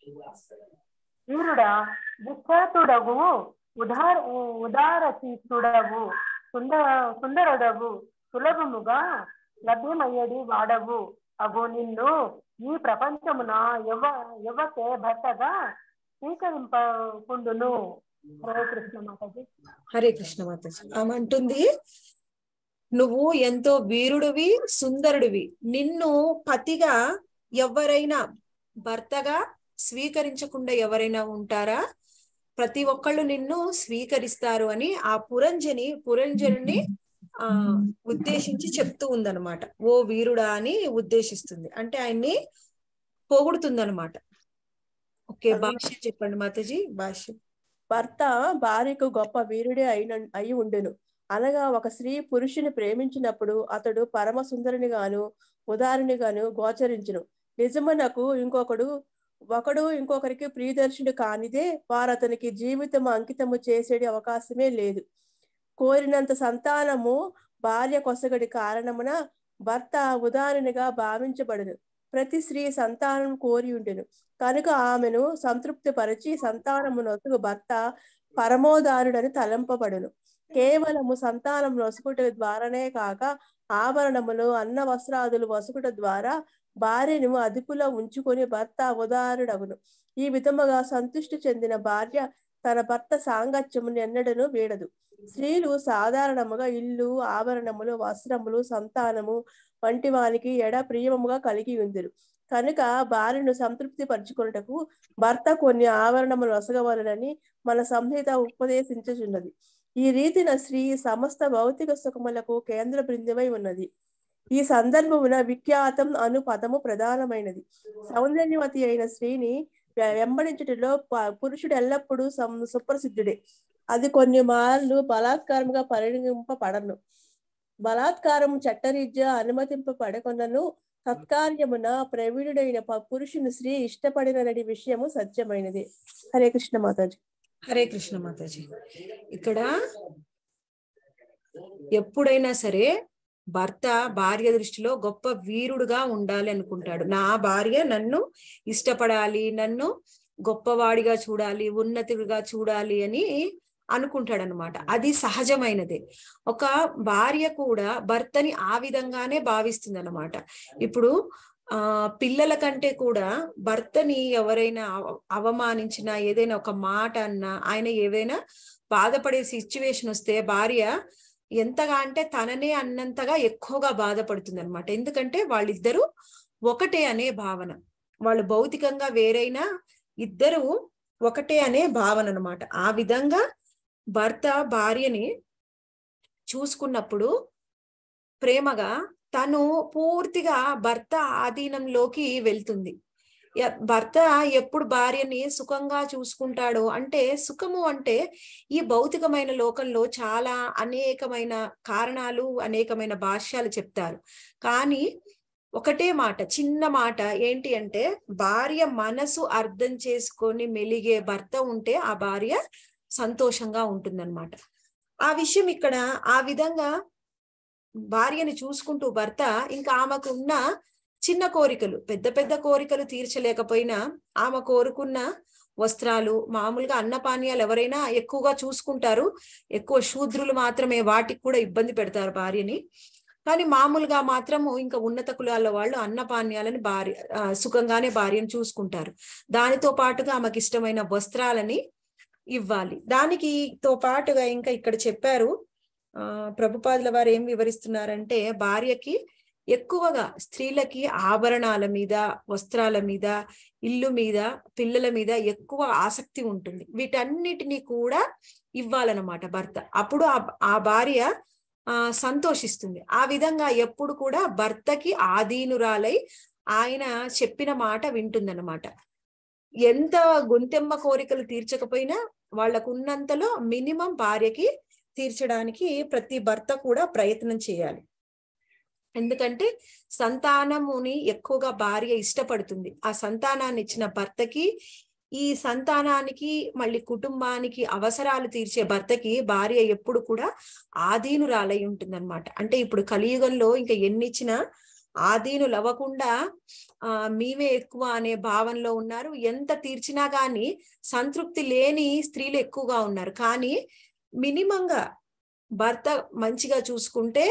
వీరుడా విఖ్యాతుడగు ఉదార ఉదారచీతుడవు సుందర సుందరుడవు సులభముగా లభ్యమయ్యడి వాడవు అగు నిన్ను ఈ ప్రపంచమున ఎవ ఎవతే భర్తగా స్వీకరింపకుండును హరే కృష్ణ మాతాజీ హరే కృష్ణ మాతాజీ ఆమె అంటుంది నువ్వు ఎంతో వీరుడివి సుందరుడివి నిన్ను పతిగా ఎవరైనా భర్తగా స్వీకరించకుండా ఎవరైనా ఉంటారా ప్రతి ఒక్కళ్ళు నిన్ను స్వీకరిస్తారు అని ఆ పురంజని పురంజనుని ఆ ఉద్దేశించి చెప్తూ ఉందన్నమాట ఓ వీరుడా అని ఉద్దేశిస్తుంది అంటే ఆయన్ని పొగుడుతుందన్నమాట ఓకే భాష్యం చెప్పండి మాతాజీ భాష్యం భర్త భార్యకు గొప్ప వీరుడే అయిన అయి ఉండును అనగా ఒక స్త్రీ పురుషుని ప్రేమించినప్పుడు అతడు పరమ సుందరుని గాను ఉదారుని గాను గోచరించును నిజమునకు ఇంకొకడు ఒకడు ఇంకొకరికి ప్రియదర్శుడు కానిదే వారు అతనికి జీవితం అంకితము చేసేటి అవకాశమే లేదు కోరినంత సంతానము భార్య కొసగడి కారణమున భర్త ఉదాహరణగా భావించబడును ప్రతి స్త్రీ సంతానం కోరి ఉండును కనుక ఆమెను సంతృప్తి పరిచి సంతానము నొసుగు భర్త పరమోదారుడని తలంపబడును కేవలము సంతానం నొసుకుట ద్వారానే కాక ఆభరణములు అన్న వస్త్రాదులు వసుకుట ద్వారా భార్యను అదుపులో ఉంచుకొని భర్త ఉదారుడగును ఈ విధముగా సంతృష్టి చెందిన భార్య తన భర్త సాంగత్యమును ఎన్నడను వీడదు స్త్రీలు సాధారణముగా ఇల్లు ఆభరణములు వస్త్రములు సంతానము వంటి వానికి ఎడ ప్రియముగా కలిగి ఉందిరు కనుక భార్యను సంతృప్తి పరుచుకున్నటకు భర్త కొన్ని ఆవరణములు వసగవలనని మన సంహిత ఉపదేశించుచున్నది ఈ రీతిన స్త్రీ సమస్త భౌతిక సుఖములకు కేంద్ర బృందమై ఉన్నది ఈ సందర్భమున విఖ్యాతం అను పదము ప్రధానమైనది సౌందర్యవతి అయిన స్త్రీని వె- వెంబడించుటలో ప- పురుషుడు ఎల్లప్పుడూ సం- సుప్రసిద్ధుడే అది కొన్ని మార్లు బలాత్కారముగా పరిగణింపబడను బలాత్కారం చట్టరీత్యా అనుమతింపబడకొనను తత్కార్యమున ప్రవీణుడైన ప- పురుషుని స్త్రీ ఇష్టపడినది విషయము సత్యమైనది హరే కృష్ణ మాతాజీ హరే కృష్ణ మాతాజీ ఇక్కడ ఎప్పుడైనా సరే భర్త భార్య దృష్టిలో గొప్ప వీరుడుగా ఉండాలి అనుకుంటాడు నా భార్య నన్ను ఇష్టపడాలి నన్ను గొప్పవాడిగా చూడాలి ఉన్నతిగా చూడాలి అని అనుకుంటాడు అనమాట అది సహజమైనదే ఒక భార్య కూడా భర్తని ఆ విధంగానే భావిస్తుంది అనమాట ఇప్పుడు ఆ పిల్లల కంటే కూడా భర్తని ఎవరైనా అవ- అవమానించినా ఏదైనా ఒక మాట అన్నా ఆయన ఏదైనా బాధపడే సిచ్యువేషన్ వస్తే భార్య ఎంతగా అంటే తననే అన్నంతగా ఎక్కువగా బాధపడుతుంది అనమాట ఎందుకంటే వాళ్ళిద్దరూ ఒకటే అనే భావన వాళ్ళు భౌతికంగా వేరైనా ఇద్దరు ఒకటే అనే భావన అనమాట ఆ విధంగా భర్త భార్యని చూసుకున్నప్పుడు ప్రేమగా తను పూర్తిగా భర్త ఆధీనంలోకి వెళ్తుంది య- భర్త ఎప్పుడు భార్యని సుఖంగా చూసుకుంటాడో అంటే సుఖము అంటే ఈ భౌతికమైన లోకంలో చాలా అనేకమైన కారణాలు అనేకమైన భాష్యాలు చెప్తారు కానీ ఒకటే మాట చిన్న మాట ఏంటి అంటే భార్య మనసు అర్థం చేసుకొని మెలిగే భర్త ఉంటే ఆ భార్య సంతోషంగా ఉంటుందన్నమాట ఆ విషయం ఇక్కడ ఆ విధంగా భార్యని చూసుకుంటూ భర్త ఇంకా ఆమెకు ఉన్న చిన్న కోరికలు పెద్ద పెద్ద కోరికలు తీర్చలేకపోయినా ఆమె కోరుకున్న వస్త్రాలు మామూలుగా అన్నపానీయాలు ఎవరైనా ఎక్కువగా చూసుకుంటారు ఎక్కువ శూద్రులు మాత్రమే వాటికి కూడా ఇబ్బంది పెడతారు భార్యని కానీ మామూలుగా మాత్రము ఇంకా ఉన్నత కులాల వాళ్ళు అన్నపానీయాలని భార్య ఆ, సుఖంగానే భార్యను చూసుకుంటారు దానితో పాటుగా ఆమెకి ఇష్టమైన వస్త్రాలని ఇవ్వాలి దానికి తో పాటుగా ఇంకా ఇక్కడ చెప్పారు ఆ ప్రభుపాదుల వారు ఏం వివరిస్తున్నారంటే భార్యకి ఎక్కువగా స్త్రీలకి ఆభరణాల మీద వస్త్రాల మీద ఇల్లు మీద పిల్లల మీద ఎక్కువ ఆసక్తి ఉంటుంది వీటన్నిటిని కూడా ఇవ్వాలన్నమాట భర్త అప్పుడు ఆ ఆ భార్య ఆ సంతోషిస్తుంది ఆ విధంగా ఎప్పుడు కూడా భర్తకి ఆధీనురాలై ఆయన చెప్పిన మాట వింటుందన్నమాట ఎంత గొంతెమ్మ కోరికలు తీర్చకపోయినా వాళ్ళకు ఉన్నంతలో మినిమం భార్యకి తీర్చడానికి ప్రతి భర్త కూడా ప్రయత్నం చేయాలి ఎందుకంటే సంతానముని ఎక్కువగా భార్య ఇష్టపడుతుంది ఆ సంతానాన్ని ఇచ్చిన భర్తకి ఈ సంతానానికి మళ్ళీ కుటుంబానికి అవసరాలు తీర్చే భర్తకి భార్య ఎప్పుడు కూడా ఆధీనురాలై ఉంటుందన్నమాట అంటే ఇప్పుడు కలియుగంలో ఇంకా ఎన్నిచ్చినా ఆధీనులు అవ్వకుండా ఆ మేమే ఎక్కువ అనే భావనలో ఉన్నారు ఎంత తీర్చినా గాని సంతృప్తి లేని స్త్రీలు ఎక్కువగా ఉన్నారు కానీ మినిమంగా భర్త మంచిగా చూసుకుంటే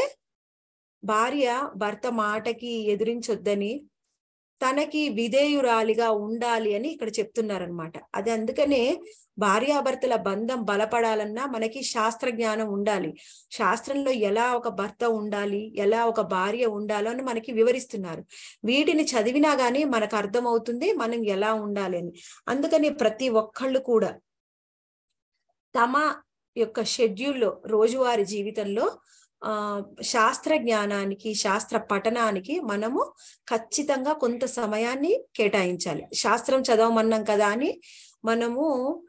భార్య భర్త మాటకి ఎదిరించొద్దని తనకి విధేయురాలిగా ఉండాలి అని ఇక్కడ చెప్తున్నారనమాట అది అందుకనే భార్యాభర్తల బంధం బలపడాలన్నా మనకి శాస్త్ర జ్ఞానం ఉండాలి శాస్త్రంలో ఎలా ఒక భర్త ఉండాలి ఎలా ఒక భార్య ఉండాలో అని మనకి వివరిస్తున్నారు వీటిని చదివినా గానీ మనకు అర్థమవుతుంది మనం ఎలా ఉండాలి అని అందుకని ప్రతి ఒక్కళ్ళు కూడా తమ యొక్క షెడ్యూల్లో రోజువారీ జీవితంలో ఆ శాస్త్ర జ్ఞానానికి శాస్త్ర పఠనానికి మనము ఖచ్చితంగా కొంత సమయాన్ని కేటాయించాలి శాస్త్రం చదవమన్నాం కదా అని మనము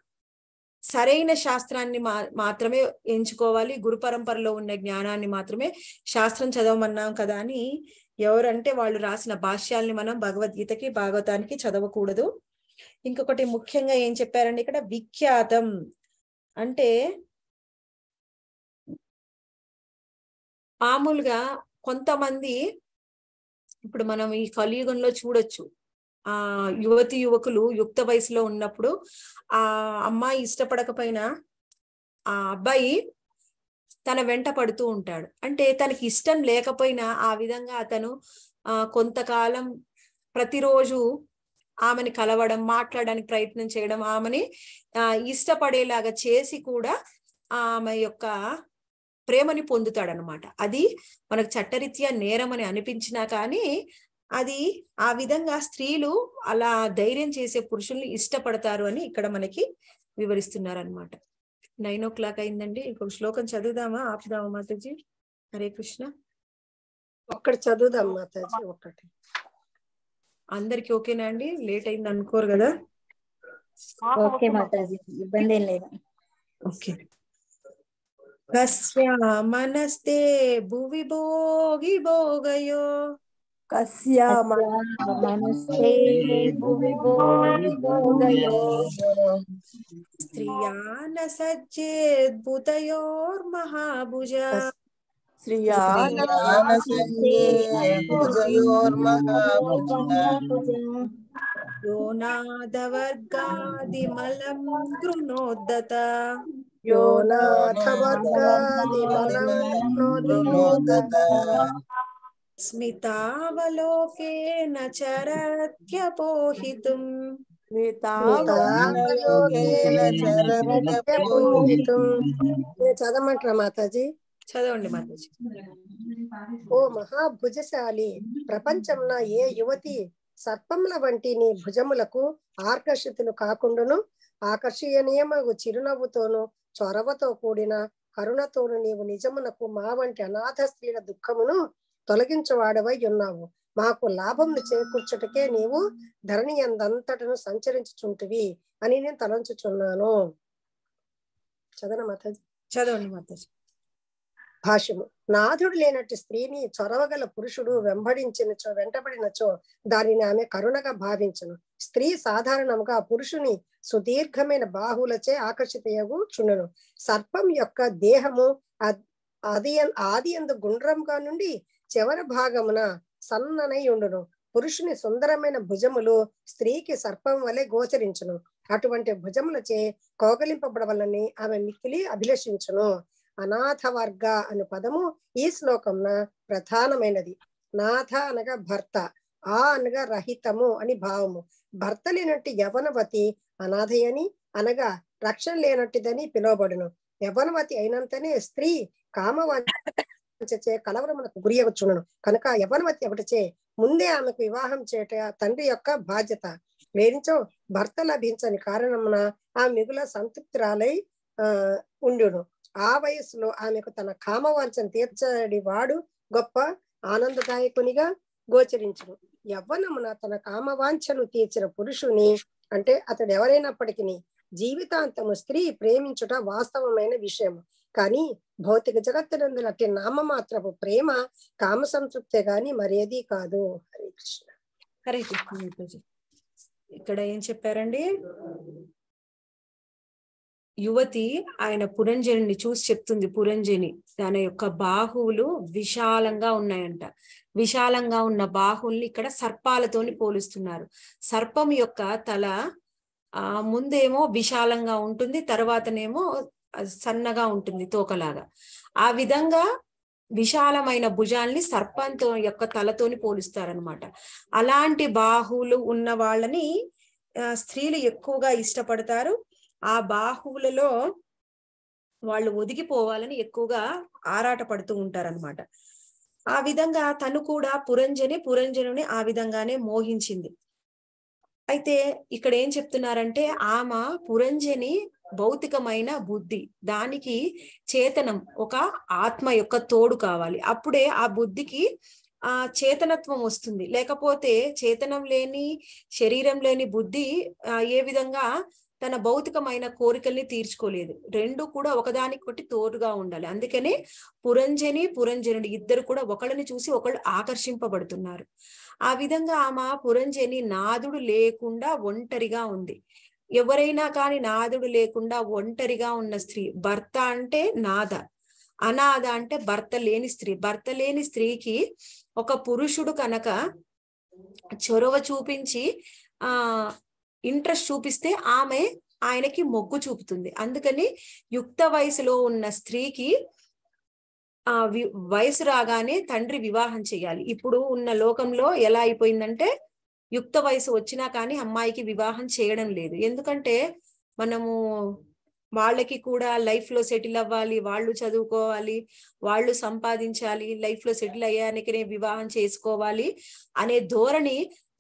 సరైన శాస్త్రాన్ని మా మాత్రమే ఎంచుకోవాలి గురు పరంపరలో ఉన్న జ్ఞానాన్ని మాత్రమే శాస్త్రం చదవమన్నాం కదా అని ఎవరంటే వాళ్ళు రాసిన భాష్యాల్ని మనం భగవద్గీతకి భాగవతానికి చదవకూడదు ఇంకొకటి ముఖ్యంగా ఏం చెప్పారండి ఇక్కడ విఖ్యాతం అంటే మామూలుగా కొంతమంది ఇప్పుడు మనం ఈ కలియుగంలో చూడొచ్చు ఆ యువతి యువకులు యుక్త వయసులో ఉన్నప్పుడు ఆ అమ్మాయి ఇష్టపడకపోయినా ఆ అబ్బాయి తన వెంట పడుతూ ఉంటాడు అంటే తనకి ఇష్టం లేకపోయినా ఆ విధంగా అతను ఆ కొంతకాలం ప్రతిరోజు ఆమెని కలవడం మాట్లాడడానికి ప్రయత్నం చేయడం ఆమెని ఆ ఇష్టపడేలాగా చేసి కూడా ఆమె యొక్క ప్రేమని పొందుతాడనమాట అది మనకు చట్టరీత్యా నేరం అని అనిపించినా కానీ అది ఆ విధంగా స్త్రీలు అలా ధైర్యం చేసే పురుషుల్ని ఇష్టపడతారు అని ఇక్కడ మనకి వివరిస్తున్నారు అనమాట నైన్ ఓ క్లాక్ అయిందండి ఇప్పుడు శ్లోకం చదువుదామా ఆపుదామా మాతాజీ హరే కృష్ణ ఒక్కటి చదువుదాం మాతాజీ ఒక్కటి అందరికి ఓకేనా అండి లేట్ అయింది అనుకోరు కదా ఓకే మాతాజీ ఇబ్బంది ఏం లేదు ఓకే కస్య మనస్తే భువి భోగి భోగయో కస్య మనస్తే భువి భోగి భోగయో స్త్రియాన సజ్జేద్భుతయోర్మహాభుజ యోనాదవర్గాదిమలం గృణోద్దత యోనాథ వర్గాదిమలం నోదత స్మితావలోకేన చరత్యపోహితుం చదవమంటారా మాతాజీ చదవండి మాతాజీ ఓ మహాభుజశాలి ప్రపంచంలో ఏ యువతి సర్పముల వంటి నీ భుజములకు ఆకర్షితులు కాకుండాను ఆకర్షణీయమగు చిరునవ్వుతోను చొరవతో కూడిన కరుణతోను నీవు నిజమునకు మా వంటి అనాథ స్త్రీల దుఃఖమును తొలగించువాడవై ఉన్నావు మాకు లాభమును చేకూర్చుటకే నీవు ధరణి అందంతటను సంచరించుచుంటివి అని నేను తలంచుచున్నాను చదన మాతాజీ చదవండి మాతాజీ భాష్యము నాథుడు లేనట్టు స్త్రీని చొరవగల పురుషుడు వెంబడించినచో వెంటబడినచో దానిని ఆమె కరుణగా భావించను స్త్రీ సాధారణంగా పురుషుని సుదీర్ఘమైన బాహులచే ఆకర్షితయగు చుండును సర్పం యొక్క దేహము అది ఆది అందు గుండ్రంగా నుండి చివరి భాగమున సన్ననై ఉండును పురుషుని సుందరమైన భుజములు స్త్రీకి సర్పం వలె గోచరించును అటువంటి భుజములచే కోగలింపబడవలని ఆమె మిక్కిలి అభిలషించును అనాథ వర్గ అను పదము ఈ శ్లోకంన ప్రధానమైనది నాథ అనగా భర్త ఆ అనగా రహితము అని భావము భర్త లేనట్టు యవనవతి అనాథయని అనగా రక్షణ లేనట్టుదని పిలువబడును యవనవతి అయినంతనే స్త్రీ కామవాంచే కలవరమునకు గురి అవ్వచుండును కనుక యవనవతి ఒకటిచే ముందే ఆమెకు వివాహం చేయట తండ్రి యొక్క బాధ్యత లేనిచో భర్త లభించని కారణమున ఆ మిగుల సంతృప్తురాలై ఆ ఉండును ఆ వయసులో ఆమెకు తన కామవాంఛను తీర్చడి వాడు గొప్ప ఆనందదాయకునిగా గోచరించును యవ్వనమున తన కామవాంఛను తీర్చిన పురుషుని అంటే అతడు ఎవరైనప్పటికీ జీవితాంతము స్త్రీ ప్రేమించుట వాస్తవమైన విషయం కానీ భౌతిక జగత్తునందు అట్టి నామమాత్రపు ప్రేమ కామ సంతృప్తే గాని మరేది కాదు హరే కృష్ణ హరే కృష్ణ మాతాజీ ఇక్కడ ఏం చెప్పారండి యువతి ఆయన పురంజని చూసి చెప్తుంది పురంజని తన యొక్క బాహువులు విశాలంగా ఉన్నాయంట విశాలంగా ఉన్న బాహువుల్ని ఇక్కడ సర్పాలతోని పోలుస్తున్నారు సర్పం యొక్క తల ఆ ముందేమో విశాలంగా ఉంటుంది తర్వాతనేమో సన్నగా ఉంటుంది తోకలాగా ఆ విధంగా విశాలమైన భుజాల్ని సర్పంతో యొక్క తలతోని పోలుస్తారనమాట అలాంటి బాహువులు ఉన్న వాళ్ళని స్త్రీలు ఎక్కువగా ఇష్టపడతారు ఆ బాహువులలో వాళ్ళు ఒదిగిపోవాలని ఎక్కువగా ఆరాట పడుతూ ఉంటారనమాట ఆ విధంగా తను కూడా పురంజని పురంజనుని ఆ విధంగానే మోహించింది అయితే ఇక్కడ ఏం చెప్తున్నారంటే ఆమె పురంజని భౌతికమైన బుద్ధి దానికి చేతనం ఒక ఆత్మ యొక్క తోడు కావాలి అప్పుడే ఆ బుద్ధికి ఆ చేతనత్వం వస్తుంది లేకపోతే చేతనం లేని శరీరం లేని బుద్ధి ఏ విధంగా తన భౌతికమైన కోరికల్ని తీర్చుకోలేదు రెండు కూడా ఒకదానికి ఒకటి తోడుగా ఉండాలి అందుకనే పురంజని పురంజనుడు ఇద్దరు కూడా ఒకళ్ళని చూసి ఒకళ్ళు ఆకర్షింపబడుతున్నారు ఆ విధంగా ఆమె పురంజని నాదుడు లేకుండా ఒంటరిగా ఉంది ఎవరైనా కానీ నాదుడు లేకుండా ఒంటరిగా ఉన్న స్త్రీ భర్త అంటే నాద అనాథ అంటే భర్త లేని స్త్రీ భర్త లేని స్త్రీకి ఒక పురుషుడు కనుక చొరవ చూపించి ఆ ఇంట్రెస్ట్ చూపిస్తే ఆమె ఆయనకి మొగ్గు చూపుతుంది అందుకని యుక్త వయసులో ఉన్న స్త్రీకి ఆ వయసు రాగానే తండ్రి వివాహం చేయాలి ఇప్పుడు ఉన్న లోకంలో ఎలా అయిపోయిందంటే యుక్త వయసు వచ్చినా కానీ అమ్మాయికి వివాహం చేయడం లేదు ఎందుకంటే మనము వాళ్ళకి కూడా లైఫ్ లో సెటిల్ అవ్వాలి వాళ్ళు చదువుకోవాలి వాళ్ళు సంపాదించాలి లైఫ్ లో సెటిల్ అయ్యానికనే వివాహం చేసుకోవాలి అనే ధోరణి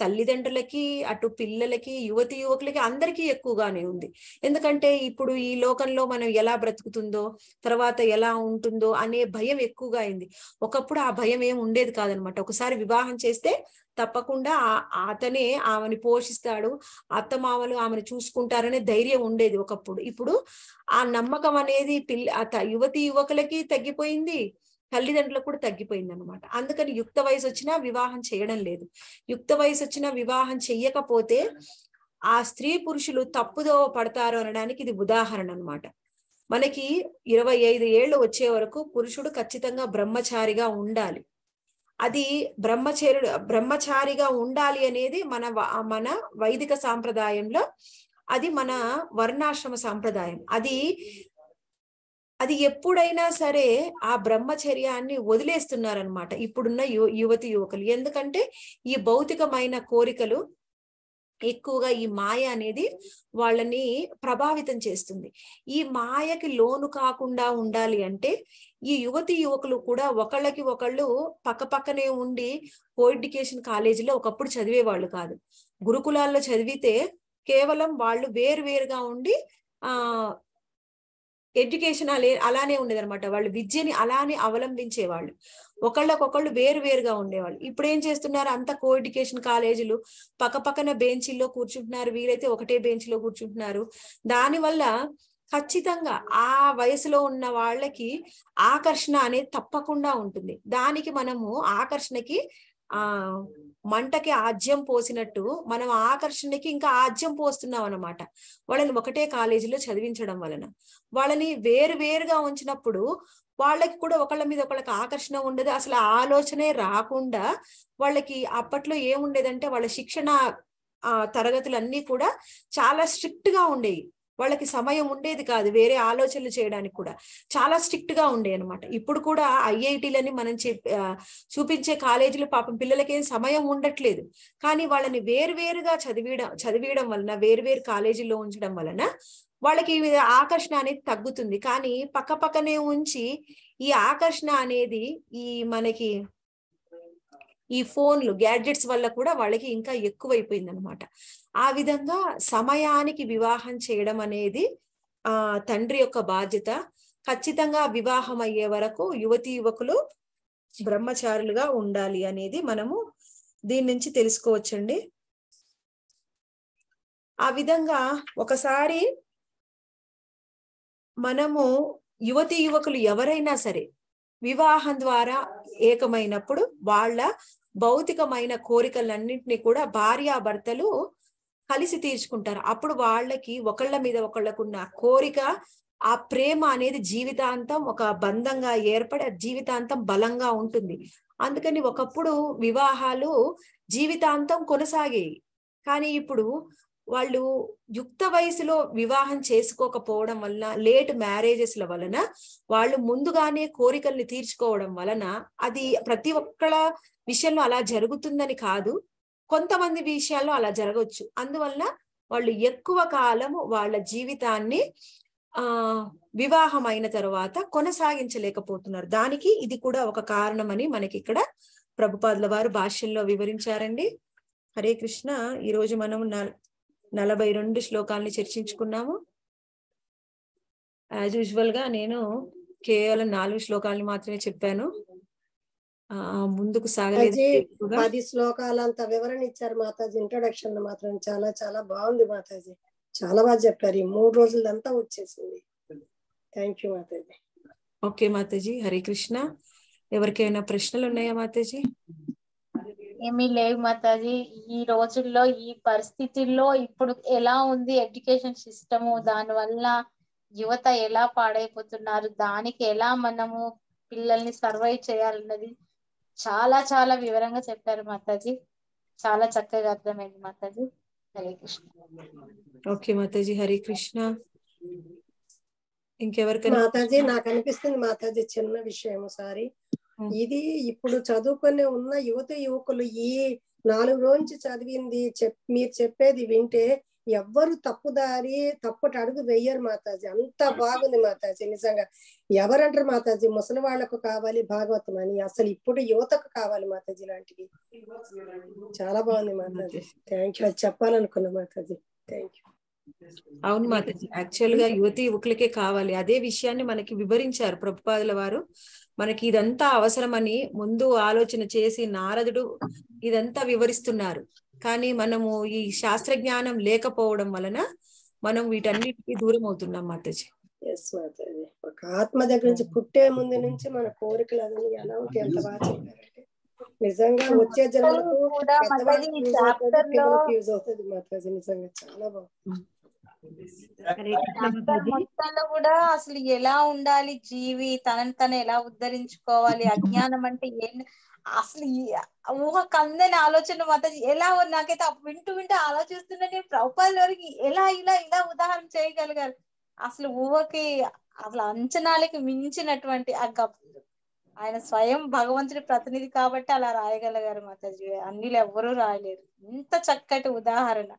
తల్లిదండ్రులకి అటు పిల్లలకి యువతి యువకులకి అందరికీ ఎక్కువగానే ఉంది ఎందుకంటే ఇప్పుడు ఈ లోకంలో మనం ఎలా బ్రతుకుతుందో తర్వాత ఎలా ఉంటుందో అనే భయం ఎక్కువగా అయింది ఒకప్పుడు ఆ భయం ఏం ఉండేది కాదనమాట ఒకసారి వివాహం చేస్తే తప్పకుండా ఆ- అతనే ఆమెని పోషిస్తాడు అత్తమామలు ఆమెను చూసుకుంటారనే ధైర్యం ఉండేది ఒకప్పుడు ఇప్పుడు ఆ నమ్మకం అనేది పిల్ల ఆ త- యువతి యువకులకి తగ్గిపోయింది తల్లిదండ్రులకు కూడా తగ్గిపోయింది అనమాట అందుకని యుక్త వయసు వచ్చినా వివాహం చేయడం లేదు యుక్త వయసు వచ్చినా వివాహం చెయ్యకపోతే ఆ స్త్రీ పురుషులు తప్పుదో పడతారు అనడానికి ఇది ఉదాహరణ అన్నమాట మనకి ఇరవై ఐదు ఏళ్ళు వచ్చే వరకు పురుషుడు ఖచ్చితంగా బ్రహ్మచారిగా ఉండాలి అది బ్రహ్మచర్యుడు బ్రహ్మచారిగా ఉండాలి అనేది మన వ- మన వైదిక సాంప్రదాయంలో అది మన వర్ణాశ్రమ సాంప్రదాయం అది అది ఎప్పుడైనా సరే ఆ బ్రహ్మచర్యాన్ని వదిలేస్తున్నారనమాట ఇప్పుడున్న యు యువతి యువకులు ఎందుకంటే ఈ భౌతికమైన కోరికలు ఎక్కువగా ఈ మాయ అనేది వాళ్ళని ప్రభావితం చేస్తుంది ఈ మాయకి లోను కాకుండా ఉండాలి అంటే ఈ యువతి యువకులు కూడా ఒకళ్ళకి ఒకళ్ళు పక్క పక్కనే ఉండి కో ఎడ్యుకేషన్ కాలేజీలో ఒకప్పుడు చదివేవాళ్ళు కాదు గురుకులాల్లో చదివితే కేవలం వాళ్ళు వేరు వేరుగా ఉండి ఆ ఎడ్యుకేషన్ అలే అలానే ఉండేదన్నమాట వాళ్ళు విద్యని అలానే అవలంబించేవాళ్ళు ఒకళ్ళకొకళ్ళు వేరు వేరుగా ఉండేవాళ్ళు ఇప్పుడు ఏం చేస్తున్నారు అంత కో ఎడ్యుకేషన్ కాలేజీలు పక్క పక్కన బెంచీల్లో కూర్చుంటున్నారు వీలైతే ఒకటే బెంచ్లో కూర్చుంటున్నారు దానివల్ల ఖచ్చితంగా ఆ వయసులో ఉన్న వాళ్ళకి ఆకర్షణ అనేది తప్పకుండా ఉంటుంది దానికి మనము ఆకర్షణకి ఆ మంటకి ఆజ్యం పోసినట్టు మనం ఆకర్షణకి ఇంకా ఆజ్యం పోస్తున్నాం అన్నమాట వాళ్ళని ఒకటే కాలేజీలో చదివించడం వలన వాళ్ళని వేరు వేరుగా ఉంచినప్పుడు వాళ్ళకి కూడా ఒకళ్ళ మీద ఒకళ్ళకి ఆకర్షణ ఉండదు అసలు ఆ ఆలోచనే రాకుండా వాళ్ళకి అప్పట్లో ఏముండేదంటే వాళ్ళ శిక్షణ ఆ తరగతులన్నీ కూడా చాలా స్ట్రిక్ట్ గా ఉండేవి వాళ్ళకి సమయం ఉండేది కాదు వేరే ఆలోచనలు చేయడానికి కూడా చాలా స్ట్రిక్ట్ గా ఉండే అనమాట ఇప్పుడు కూడా ఐఐటీలని మనం చెప్ ఆ, చూపించే కాలేజీలు పాపం పిల్లలకేం సమయం ఉండట్లేదు కానీ వాళ్ళని వేరువేరుగా చదివియడం చదివియడం వలన వేరువేరు కాలేజీల్లో ఉంచడం వలన వాళ్ళకి ఈ ఆకర్షణ అనేది తగ్గుతుంది కానీ పక్క పక్కనే ఉంచి ఈ ఆకర్షణ అనేది ఈ మనకి ఈ ఫోన్లు గ్యాడ్జెట్స్ వల్ల కూడా వాళ్ళకి ఇంకా ఎక్కువైపోయింది అనమాట ఆ విధంగా సమయానికి వివాహం చేయడం అనేది ఆ తండ్రి యొక్క బాధ్యత ఖచ్చితంగా వివాహం అయ్యే వరకు యువతి యువకులు బ్రహ్మచారులుగా ఉండాలి అనేది మనము దీని నుంచి తెలుసుకోవచ్చండి ఆ విధంగా ఒకసారి మనము యువతి యువకులు ఎవరైనా సరే వివాహం ద్వారా ఏకమైనప్పుడు వాళ్ళ భౌతికమైన కోరికలన్నింటినీ కూడా భార్యాభర్తలు కలిసి తీర్చుకుంటారు అప్పుడు వాళ్ళకి ఒకళ్ళ మీద ఒకళ్ళకున్న కోరిక ఆ ప్రేమ అనేది జీవితాంతం ఒక బంధంగా ఏర్పడి అది జీవితాంతం బలంగా ఉంటుంది అందుకని ఒకప్పుడు వివాహాలు జీవితాంతం కొనసాగేవి కానీ ఇప్పుడు వాళ్ళు యుక్త వయసులో వివాహం చేసుకోకపోవడం వలన లేట్ మ్యారేజెస్ల వలన వాళ్ళు ముందుగానే కోరికల్ని తీర్చుకోవడం వలన అది ప్రతి ఒక్కళ్ళ విషయంలో అలా జరుగుతుందని కాదు కొంతమంది విషయాల్లో అలా జరగవచ్చు అందువలన వాళ్ళు ఎక్కువ కాలం వాళ్ళ జీవితాన్ని ఆ వివాహం అయిన తర్వాత కొనసాగించలేకపోతున్నారు దానికి ఇది కూడా ఒక కారణమని మనకి ఇక్కడ ప్రభుపాదుల వారు భాష్యంలో వివరించారండి హరే కృష్ణ ఈ రోజు మనం నల్- నలభై రెండు శ్లోకాల్ని చర్చించుకున్నాము యాజ్ యూజువల్ గా నేను కేవలం నాలుగు శ్లోకాలని మాత్రమే చెప్పాను ఆ ముందుకు సాగలేదు మాతాజీ ఎక్కువగా. పది శ్లోకాలంత వివరణ ఇచ్చారు మాతాజీ ఇంట్రొడక్షన్ లో మాత్రం చాలా చాలా బాగుంది మాతాజీ చాలా బాగా చెప్పారు ఈ మూడు రోజులంతా వచ్చేసింది థ్యాంక్ యూ మాతాజీ ఓకే మాతాజీ హరే కృష్ణ ఎవరికైనా ప్రశ్నలు ఉన్నాయా మాతాజీ ఏమీ లేవు మాతాజీ ఈ రోజుల్లో ఈ పరిస్థితుల్లో ఇప్పుడు ఎలా ఉంది ఎడ్యుకేషన్ సిస్టము దాని వల్ల యువత ఎలా పాడైపోతున్నారు దానికి ఎలా మనము పిల్లల్ని సర్వైవ్ చేయాలన్నది చాలా చాలా వివరంగా చెప్పారు మాతాజీ చాలా చక్కగా అర్థమైంది మాతాజీ హరే కృష్ణ ఓకే మాతాజీ హరే కృష్ణ ఇంకెవరికైనా మాతాజీ నాకు అనిపిస్తుంది మాతాజీ చిన్న విషయం సారీ ఇది ఇప్పుడు చదువుకునే ఉన్న యువత యువకులు ఈ నాలుగు రోజు చదివింది చెప్ మీరు చెప్పేది వింటే ఎవ్వరు తప్పుదారి తప్పటి అడుగు వెయ్యరు మాతాజీ అంత బాగుంది మాతాజీ నిజంగా ఎవరంటారు మాతాజీ ముసలి వాళ్ళకు కావాలి భాగవతం అని అసలు ఇప్పుడు యువతకు కావాలి మాతాజీ లాంటివి చాలా బాగుంది మాతాజీ థ్యాంక్ యూ అది చెప్పాలనుకున్నా మాతాజీ థ్యాంక్ యూ అవును మాతాజీ యాక్చువల్ గా యువతి యువకులకే కావాలి అదే విషయాన్ని మనకి వివరించారు ప్రభుపాదుల వారు మనకి ఇదంతా అవసరమని ముందు ఆలోచన చేసి నారదుడు ఇదంతా వివరిస్తున్నారు కానీ మనము ఈ శాస్త్ర జ్ఞానం లేకపోవడం వలన మనం వీటన్నిటికీ దూరం అవుతున్నాం మాతాజీ ఎస్ మాతాజీ ఒక ఆత్మ దగ్గర నుంచి పుట్టే ముందు నుంచి మన కోరికలు అన్నీ ఎలా ఉంటాయి ఎంత బాగా చెప్పారంటే నిజంగా వచ్చే జన్మలకు కూడా పెద్దవాళ్ళకి మాతాజీ యూజ్ అవుతుంది చాప్టర్ లో పిల్లలకి యూజ్ అవుతుంది మాతాజీ నిజంగా చాలా బాగుంది చాప్టర్ మొత్తంలో కూడా అసలు ఎలా ఉండాలి జీవి తనని తను ఎలా ఉద్ధరించుకోవాలి అజ్ఞానం అంటే ఏం అసలు ఈ- ఊహ కందని ఆలోచన మాత్రం ఎలా నాకైతే అప్పుడు వింటూ వింటూ ఆలోచిస్తుంటే నేను ప్రభుపాదుల వరకు ఎలా ఇలా ఇలా ఉదాహరణ చేయగలిగారు అసలు ఊహకి అసలు అంచనాలకి మించినటువంటి ఆ గప్ ఆయన స్వయం భగవంతుడి ప్రతినిధి కాబట్టి అలా రాయగలిగారు మాతాజీ అన్నిలు ఎవ్వరూ రాయలేరు ఇంత చక్కటి ఉదాహరణ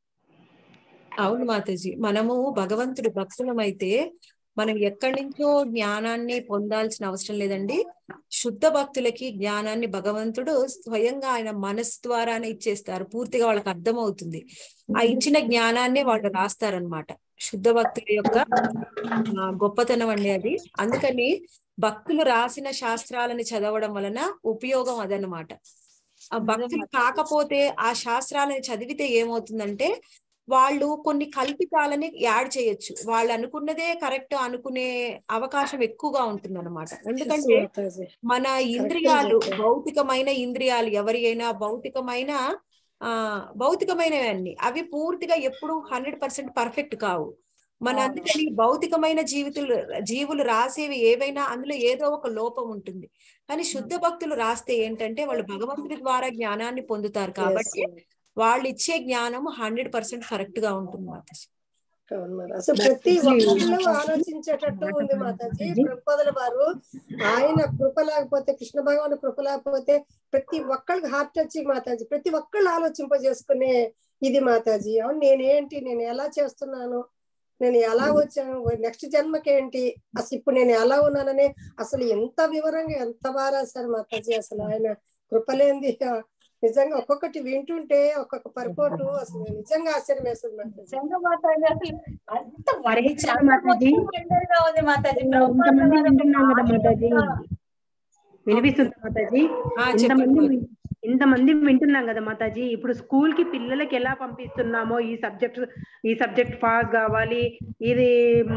అవును మాతాజీ మనము భగవంతుడి భక్తులమైతే మనం ఎక్కడి నుంచో జ్ఞానాన్ని పొందాల్సిన అవసరం లేదండి శుద్ధ భక్తులకి జ్ఞానాన్ని భగవంతుడు స్వయంగా ఆయన మనస్సు ద్వారానే ఇచ్చేస్తారు పూర్తిగా వాళ్ళకి అర్థమవుతుంది ఆ ఇచ్చిన జ్ఞానాన్ని వాళ్ళు రాస్తారనమాట శుద్ధ భక్తుల యొక్క ఆ, గొప్పతనం అండి అది అందుకని భక్తులు రాసిన శాస్త్రాలని చదవడం వలన ఉపయోగం అదనమాట ఆ భక్తులు కాకపోతే ఆ శాస్త్రాలని చదివితే ఏమవుతుందంటే వాళ్ళు కొన్ని కల్పితాలని యాడ్ చేయొచ్చు వాళ్ళు అనుకున్నదే కరెక్ట్ అనుకునే అవకాశం ఎక్కువగా ఉంటుంది అనమాట ఎందుకంటే మాతాజీ మన ఇంద్రియాలు భౌతికమైన ఇంద్రియాలు ఎవరి అయినా భౌతికమైన ఆ భౌతికమైనవి అన్ని అవి పూర్తిగా ఎప్పుడు హండ్రెడ్ పర్సెంట్ పర్ఫెక్ట్ కావు మన అందుకని భౌతికమైన జీవితులు జీవులు రాసేవి ఏవైనా అందులో ఏదో ఒక లోపం ఉంటుంది కానీ శుద్ధ భక్తులు రాస్తే ఏంటంటే వాళ్ళు భగవంతుడి ద్వారా జ్ఞానాన్ని పొందుతారు కాబట్టి వాళ్ళు ఇచ్చే జ్ఞానం హండ్రెడ్ పర్సెంట్ కరెక్ట్ గా ఉంటుంది మాతాజీ అవును మరి అసలు ప్రతి ఒక్కరిలో ఆలోచించేటట్టు ఉంది మాతాజీ ప్రభుపదుల వారు ఆయన కృప లేకపోతే కృష్ణ భగవాన్ కృప లేకపోతే ప్రతి ఒక్కరికి హార్ట్ టచ్ మాతాజీ ప్రతి ఒక్కళ్ళు ఆలోచింపజేసుకునే ఇది మాతాజీ అవును నేనేంటి నేను ఎలా చేస్తున్నాను నేను ఎలా వచ్చాను నెక్స్ట్ జన్మకి ఏంటి అసలు ఇప్పుడు నేను ఎలా ఉన్నానని అసలు ఎంత వివరంగా ఎంత బాగా రాశారు మాతాజీ అసలు ఆయన కృపలేంది నిజంగా ఒక్కొక్కటి వింటుంటే ఒక్కొక్క పరిపోటు అసలు నిజంగా ఆశ్చర్యం వేస్తుంది మాతాజీ నిజంగా మాతాజీ అసలు అంత హరే వర్ణి కృష్ణ చంద్ర మాతాజీ. మొత్తం రెండేగా ఉంది మాతాజీ ఇంతమంది వింటున్నాం కదా మాతాజీ ప్రభుపాదుల వినిపిస్తుంది మాతాజీ ఆ, ఇంతమంది చెప్పండి. వి- ఇంతమంది వింటున్నాం కదా మాతాజీ ఇప్పుడు స్కూల్ కి పిల్లలకి ఎలా పంపిస్తున్నామో ఈ సబ్జెక్ట్ ఈ సబ్జెక్ట్ పాస్ కావాలి ఇది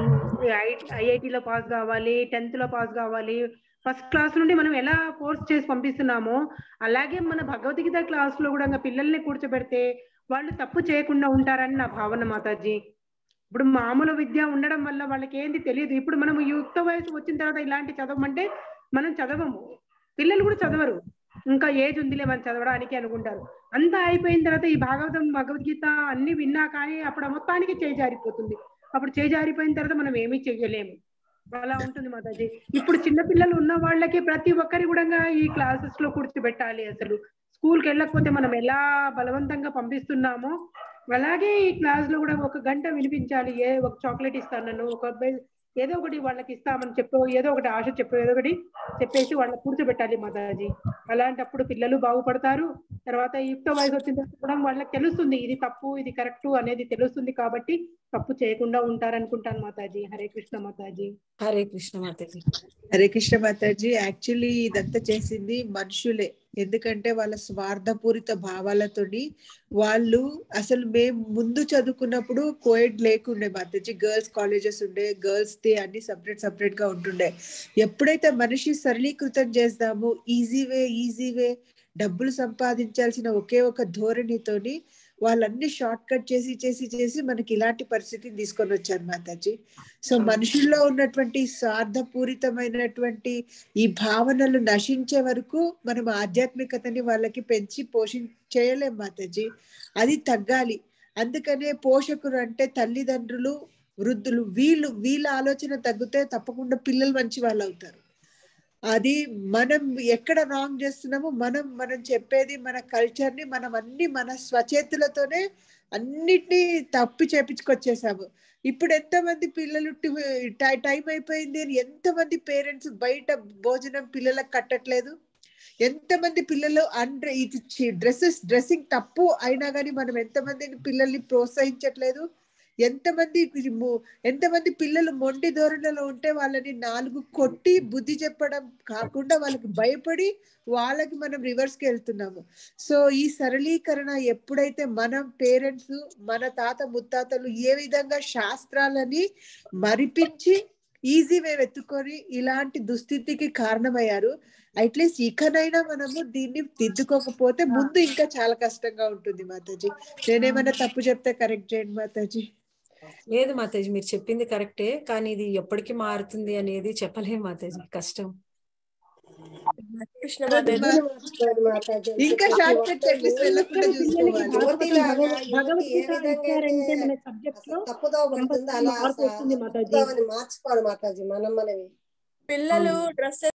ఐఐటిలో పాస్ కావాలి టెన్త్ లో పాస్ కావాలి ఫస్ట్ క్లాస్ నుండి మనం ఎలా ఫోర్స్ చేసి పంపిస్తున్నామో అలాగే మన భగవద్గీత క్లాస్ లో కూడా ఇంకా పిల్లల్ని కూర్చోబెడితే వాళ్ళు తప్పు చేయకుండా ఉంటారని నా భావన మాతాజీ ఇప్పుడు మామూలు విద్య ఉండడం వల్ల వాళ్ళకి ఏంది తెలియదు ఇప్పుడు మనం యుక్త వయసు వచ్చిన తర్వాత ఇలాంటి చదవమంటే మనం చదవము పిల్లలు కూడా చదవరు ఇంకా ఏజ్ ఉందిలే మనం చదవడానికి అనుకుంటారు అంతా అయిపోయిన తర్వాత ఈ భాగవతం భగవద్గీత అన్ని విన్నా కానీ అప్పుడు మొత్తానికి చేజారిపోతుంది అప్పుడు చేజారిపోయిన తర్వాత మనం ఏమీ చెయ్యలేము అలా ఉంటుంది మాతాజీ ఇప్పుడు చిన్న పిల్లలు ఉన్న వాళ్ళకి ప్రతి ఒక్కరి కూడా ఈ క్లాసెస్ లో కూర్చోబెట్టాలి అసలు స్కూల్ కి వెళ్ళకపోతే మనం ఎలా బలవంతంగా పంపిస్తున్నామో అలాగే ఈ క్లాస్ లో కూడా ఒక గంట వినిపించాలి ఏ ఒక చాక్లెట్ ఇస్తాను ఒక బె- ఏదో ఒకటి వాళ్ళకి ఇస్తామని చెప్పో ఏదో ఒకటి ఆశ చెప్పో ఏదో ఒకటి చెప్పేసి వాళ్ళని కూర్చోబెట్టాలి మాతాజీ అలాంటప్పుడు పిల్లలు బాగుపడతారు తర్వాత యుక్త వయసు వచ్చిన తర్వాత కూడా వాళ్ళకి తెలుస్తుంది ఇది తప్పు ఇది కరెక్ట్ అనేది తెలుస్తుంది కాబట్టి తప్పు చేయకుండా ఉంటారనుకుంటాను మాతాజీ హరే కృష్ణ మాతాజీ హరే కృష్ణ మాతాజీ హరే కృష్ణ మాతాజీ యాక్చువల్లీ ఇదంతా చేసింది మనుషులే ఎందుకంటే వాళ్ళ స్వార్థపూరిత భావాలతోని వాళ్ళు అసలు మేము ముందు చదువుకున్నప్పుడు కోయిడ్ లేకుండే మాతాజీ గర్ల్స్ కాలేజెస్ ఉండే గర్ల్స్ ది అన్ని సపరేట్ సపరేట్ గా ఉంటుండే ఎప్పుడైతే మనిషి సరళీకృతం చేస్తామో ఈజీ వే ఈజీ వే డబ్బులు సంపాదించాల్సిన ఒకే ఒక ధోరణితోని వాళ్ళన్ని షార్ట్ కట్ చేసి చేసి చేసి మనకి ఇలాంటి పరిస్థితిని తీసుకొని వచ్చారు మాతాజీ సో మనుషుల్లో ఉన్నటువంటి స్వార్థపూరితమైనటువంటి ఈ భావనలు నశించే వరకు మనం ఆధ్యాత్మికతని వాళ్ళకి పెంచి పోషి చేయలేం మాతాజీ అది తగ్గాలి అందుకనే పోషకులు అంటే తల్లిదండ్రులు వృద్ధులు వీళ్ళు వీళ్ళ ఆలోచన తగ్గితే తప్పకుండా పిల్లలు మంచి వాళ్ళు అవుతారు అది మనం ఎక్కడ రాంగ్ చేస్తున్నామో మనం మనం చెప్పేది మన కల్చర్ ని మనం అన్ని మన స్వచేతులతోనే అన్నిటినీ తప్పి చేపించుకొచ్చేసాము ఇప్పుడు ఎంతమంది పిల్లలు టైం అయిపోయింది అని ఎంతమంది పేరెంట్స్ బయట భోజనం పిల్లలకు కట్టట్లేదు ఎంతమంది పిల్లలు అండ్ర ఇది డ్రెస్సెస్ డ్రెస్సింగ్ తప్పు అయినా కానీ మనం ఎంతమందిని పిల్లల్ని ప్రోత్సహించట్లేదు ఎంతమంది ఇది ము- ఎంతమంది పిల్లలు మొండి ధోరణిలో ఉంటే వాళ్ళని నాలుగు కొట్టి బుద్ధి చెప్పడం కాకుండా వాళ్ళకి భయపడి వాళ్ళకి మనం రివర్స్కి వెళ్తున్నాము సో ఈ సరళీకరణ ఎప్పుడైతే మనం పేరెంట్స్ మన తాత ముత్తాతలు ఏ విధంగా శాస్త్రాలని మరిపించి ఈజీ వే వెతుకొని ఇలాంటి దుస్థితికి కారణమయ్యారు అట్లీస్ట్ ఇకనైనా మనము దీన్ని దిద్దుకోకపోతే ముందు ఇంకా చాలా కష్టంగా ఉంటుంది మాతాజీ నేనేమైనా తప్పు చెప్తే కరెక్ట్ చేయండి మాతాజీ లేదు మాతాజీ మీరు చెప్పింది కరెక్టే కానీ ఇది ఎప్పటికి మారుతుంది అనేది చెప్పలేం మాతాజీ కష్టం కృష్ణ ఇంకా షార్ట్ కట్ అట్లీస్ట్ వెళ్ళకుండా చూసుకోవాలి జ్యోతిలాగా యువతి ఏ భగవద్గీత విధంగా ఇచ్చారంటే అయితే మన సబ్జెక్ట్ లో తప్పుదో పడుతుందో అలా మార్పు వస్తుంది మాతాజీ తప్పుదోవని మార్చుకోవాలి మాతాజీ మనం మనవి పిల్లలు డ్రెస్